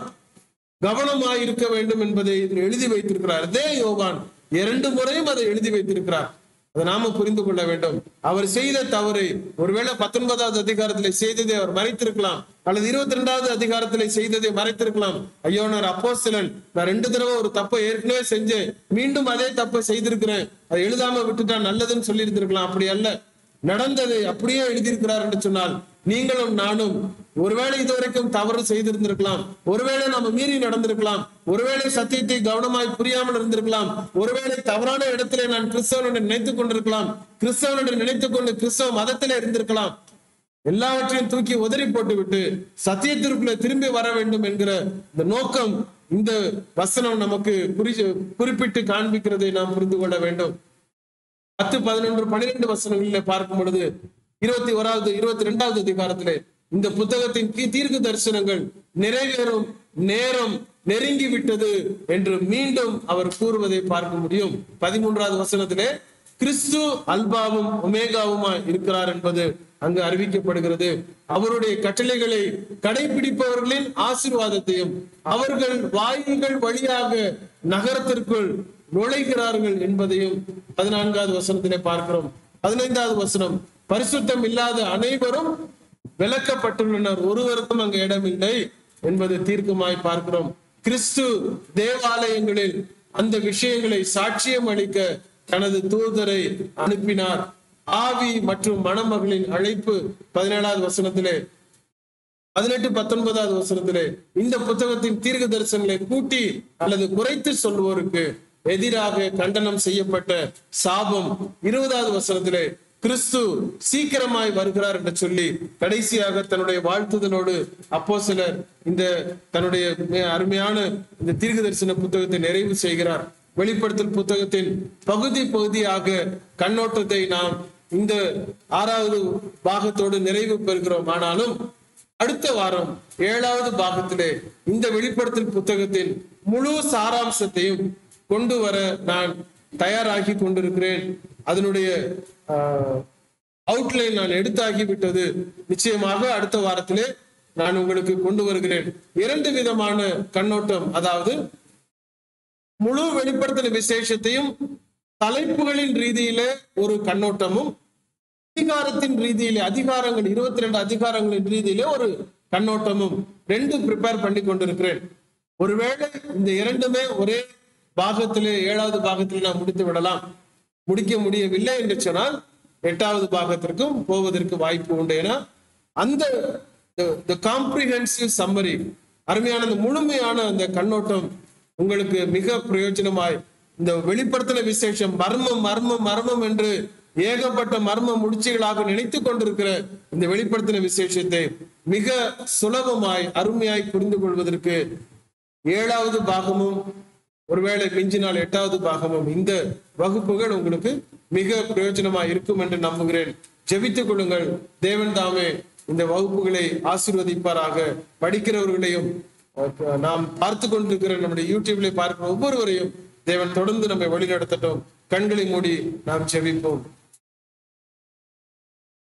கவனமாய் இருக்க வேண்டும் என்பதை இதில் எழுதி வைத்திருக்கிறார் அதே யோவான் இரண்டு முறையும் அதை எழுதி வைத்திருக்கிறார் அதை நாம புரிந்து கொள்ள வேண்டும் அவர் செய்த தவறை ஒருவேளை பத்தொன்பதாவது அதிகாரத்திலே செய்ததை அவர் மறைத்திருக்கலாம் அல்லது இருபத்தி ரெண்டாவது அதிகாரத்திலே செய்ததை மறைத்திருக்கலாம் ஐயோ நான் அப்போ நான் ரெண்டு தடவை ஒரு தப்பை ஏற்கனவே செஞ்சேன் மீண்டும் அதே தப்பை செய்திருக்கிறேன் அதை எழுதாம விட்டுட்டா நல்லதுன்னு சொல்லி இருந்திருக்கலாம் அப்படி அல்ல நடந்ததை அப்படியே எழுதியிருக்கிறார் என்று சொன்னால் நீங்களும் நானும் ஒருவேளை இதுவரைக்கும் தவறு செய்திருந்திருக்கலாம் ஒருவேளை நம்ம மீறி நடந்திருக்கலாம் ஒருவேளை சத்தியத்தை கவனமாய் புரியாமல் இருந்திருக்கலாம் ஒருவேளை தவறான இடத்திலே நான் கிறிஸ்தவன் என்று நினைத்துக் கொண்டிருக்கலாம் கிறிஸ்தவன் என்று நினைத்துக் கொண்டு கிறிஸ்தவ மதத்திலே இருந்திருக்கலாம் எல்லாவற்றையும் தூக்கி உதறி போட்டுவிட்டு சத்தியத்திற்குள்ள திரும்பி வர வேண்டும் என்கிற இந்த நோக்கம் இந்த வசனம் நமக்கு குறி குறிப்பிட்டு காண்பிக்கிறதை நாம் புரிந்து கொள்ள வேண்டும் பத்து பதினொன்று பன்னிரெண்டு வசனங்களிலே பார்க்கும் பொழுது இருபத்தி ஓராவது இருபத்தி ரெண்டாவது அதிகாரத்திலே இந்த புத்தகத்தின் கீ- தீர்க்க தரிசனங்கள் நிறைவேறும் நேரம் நெருங்கி விட்டது என்று மீண்டும் அவர் கூறுவதை பார்க்க முடியும் பதிமூன்றாவது வசனத்திலே கிறிஸ்து அல்பாவும் ஒமேகாவுமா இருக்கிறார் என்பது அங்கு அறிவிக்கப்படுகிறது அவருடைய கட்டளைகளை கடைபிடிப்பவர்களின் ஆசீர்வாதத்தையும் அவர்கள் வாயில்கள் வழியாக நகரத்திற்குள் நுழைகிறார்கள் என்பதையும் பதினான்காவது வசனத்திலே பார்க்கிறோம் பதினைந்தாவது வசனம் பரிசுத்தம் இல்லாத அனைவரும் விலக்கப்பட்டுள்ளனர் ஒருவருக்கும் அங்கு இடமில்லை என்பது தீர்க்கமாய் பார்க்கிறோம் கிறிஸ்து தேவாலயங்களில் அந்த விஷயங்களை சாட்சியம் அளிக்க தனது தூதரை அனுப்பினார் ஆவி மற்றும் மணமகளின் அழைப்பு பதினேழாவது வசனத்திலே பதினெட்டு பத்தொன்பதாவது வசனத்திலே இந்த புத்தகத்தின் தீர்க்க தரிசனங்களை கூட்டி அல்லது குறைத்து சொல்வோருக்கு எதிராக கண்டனம் செய்யப்பட்ட சாபம் இருபதாவது வசனத்திலே கிறிஸ்து சீக்கிரமாய் வருகிறார் என்று சொல்லி கடைசியாக தன்னுடைய வாழ்த்துதலோடு அப்போ சிலர் இந்த தன்னுடைய மிக அருமையான இந்த தீர்க்க தரிசன புத்தகத்தை நிறைவு செய்கிறார் வெளிப்படுத்தல் புத்தகத்தின் பகுதி பகுதியாக கண்ணோட்டத்தை நாம் இந்த ஆறாவது பாகத்தோடு நிறைவு பெறுகிறோம் ஆனாலும் அடுத்த வாரம் ஏழாவது பாகத்திலே இந்த வெளிப்படுத்தல் புத்தகத்தின் முழு சாராம்சத்தையும் கொண்டு வர நான் தயாராகி கொண்டிருக்கிறேன் அதனுடைய அவுட்லைன் நான் எடுத்தாகி விட்டது நிச்சயமாக அடுத்த வாரத்திலே நான் உங்களுக்கு கொண்டு வருகிறேன் இரண்டு விதமான கண்ணோட்டம் அதாவது முழு வெளிப்படுத்தல் விசேஷத்தையும் தலைப்புகளின் ரீதியில ஒரு கண்ணோட்டமும் அதிகாரத்தின் ரீதியிலே அதிகாரங்கள் இருபத்தி ரெண்டு அதிகாரங்களின் ரீதியிலே ஒரு கண்ணோட்டமும் ரெண்டு ப்ரிப்பேர் பண்ணி கொண்டிருக்கிறேன் ஒருவேளை இந்த இரண்டுமே ஒரே பாகத்திலே ஏழாவது பாகத்திலே நாம் முடித்து விடலாம் முடிக்க முடியவில்லை என்று சொன்னால் எட்டாவது பாகத்திற்கும் போவதற்கு வாய்ப்பு உண்டு ஏன்னா அந்த காம்ப்ரிஹென்சிவ் சம்மரி அருமையான அந்த முழுமையான அந்த கண்ணோட்டம் உங்களுக்கு மிக பிரயோஜனமாய் இந்த வெளிப்படுத்தின விசேஷம் மர்மம் மர்மம் மர்மம் என்று ஏகப்பட்ட மர்ம முடிச்சுகளாக நினைத்து கொண்டிருக்கிற இந்த வெளிப்படுத்தின விசேஷத்தை மிக சுலபமாய் அருமையாய் புரிந்து கொள்வதற்கு ஏழாவது பாகமும் ஒருவேளை மிஞ்சினால் எட்டாவது பாகமும் இந்த வகுப்புகள் உங்களுக்கு மிக பிரயோஜனமாய் இருக்கும் என்று நம்புகிறேன் ஜெபித்துக் கொள்ளுங்கள் தேவன் தாமே இந்த வகுப்புகளை ஆசீர்வதிப்பாராக படிக்கிறவர்களையும் அஹ், நாம் பார்த்து கொண்டிருக்கிற நம்முடைய யூடியூப்ல பார்க்கிற ஒவ்வொருவரையும் தேவன் தொடர்ந்து நம்மை வழிநடத்தட்டும் கண்களை மூடி நாம் ஜெபிப்போம்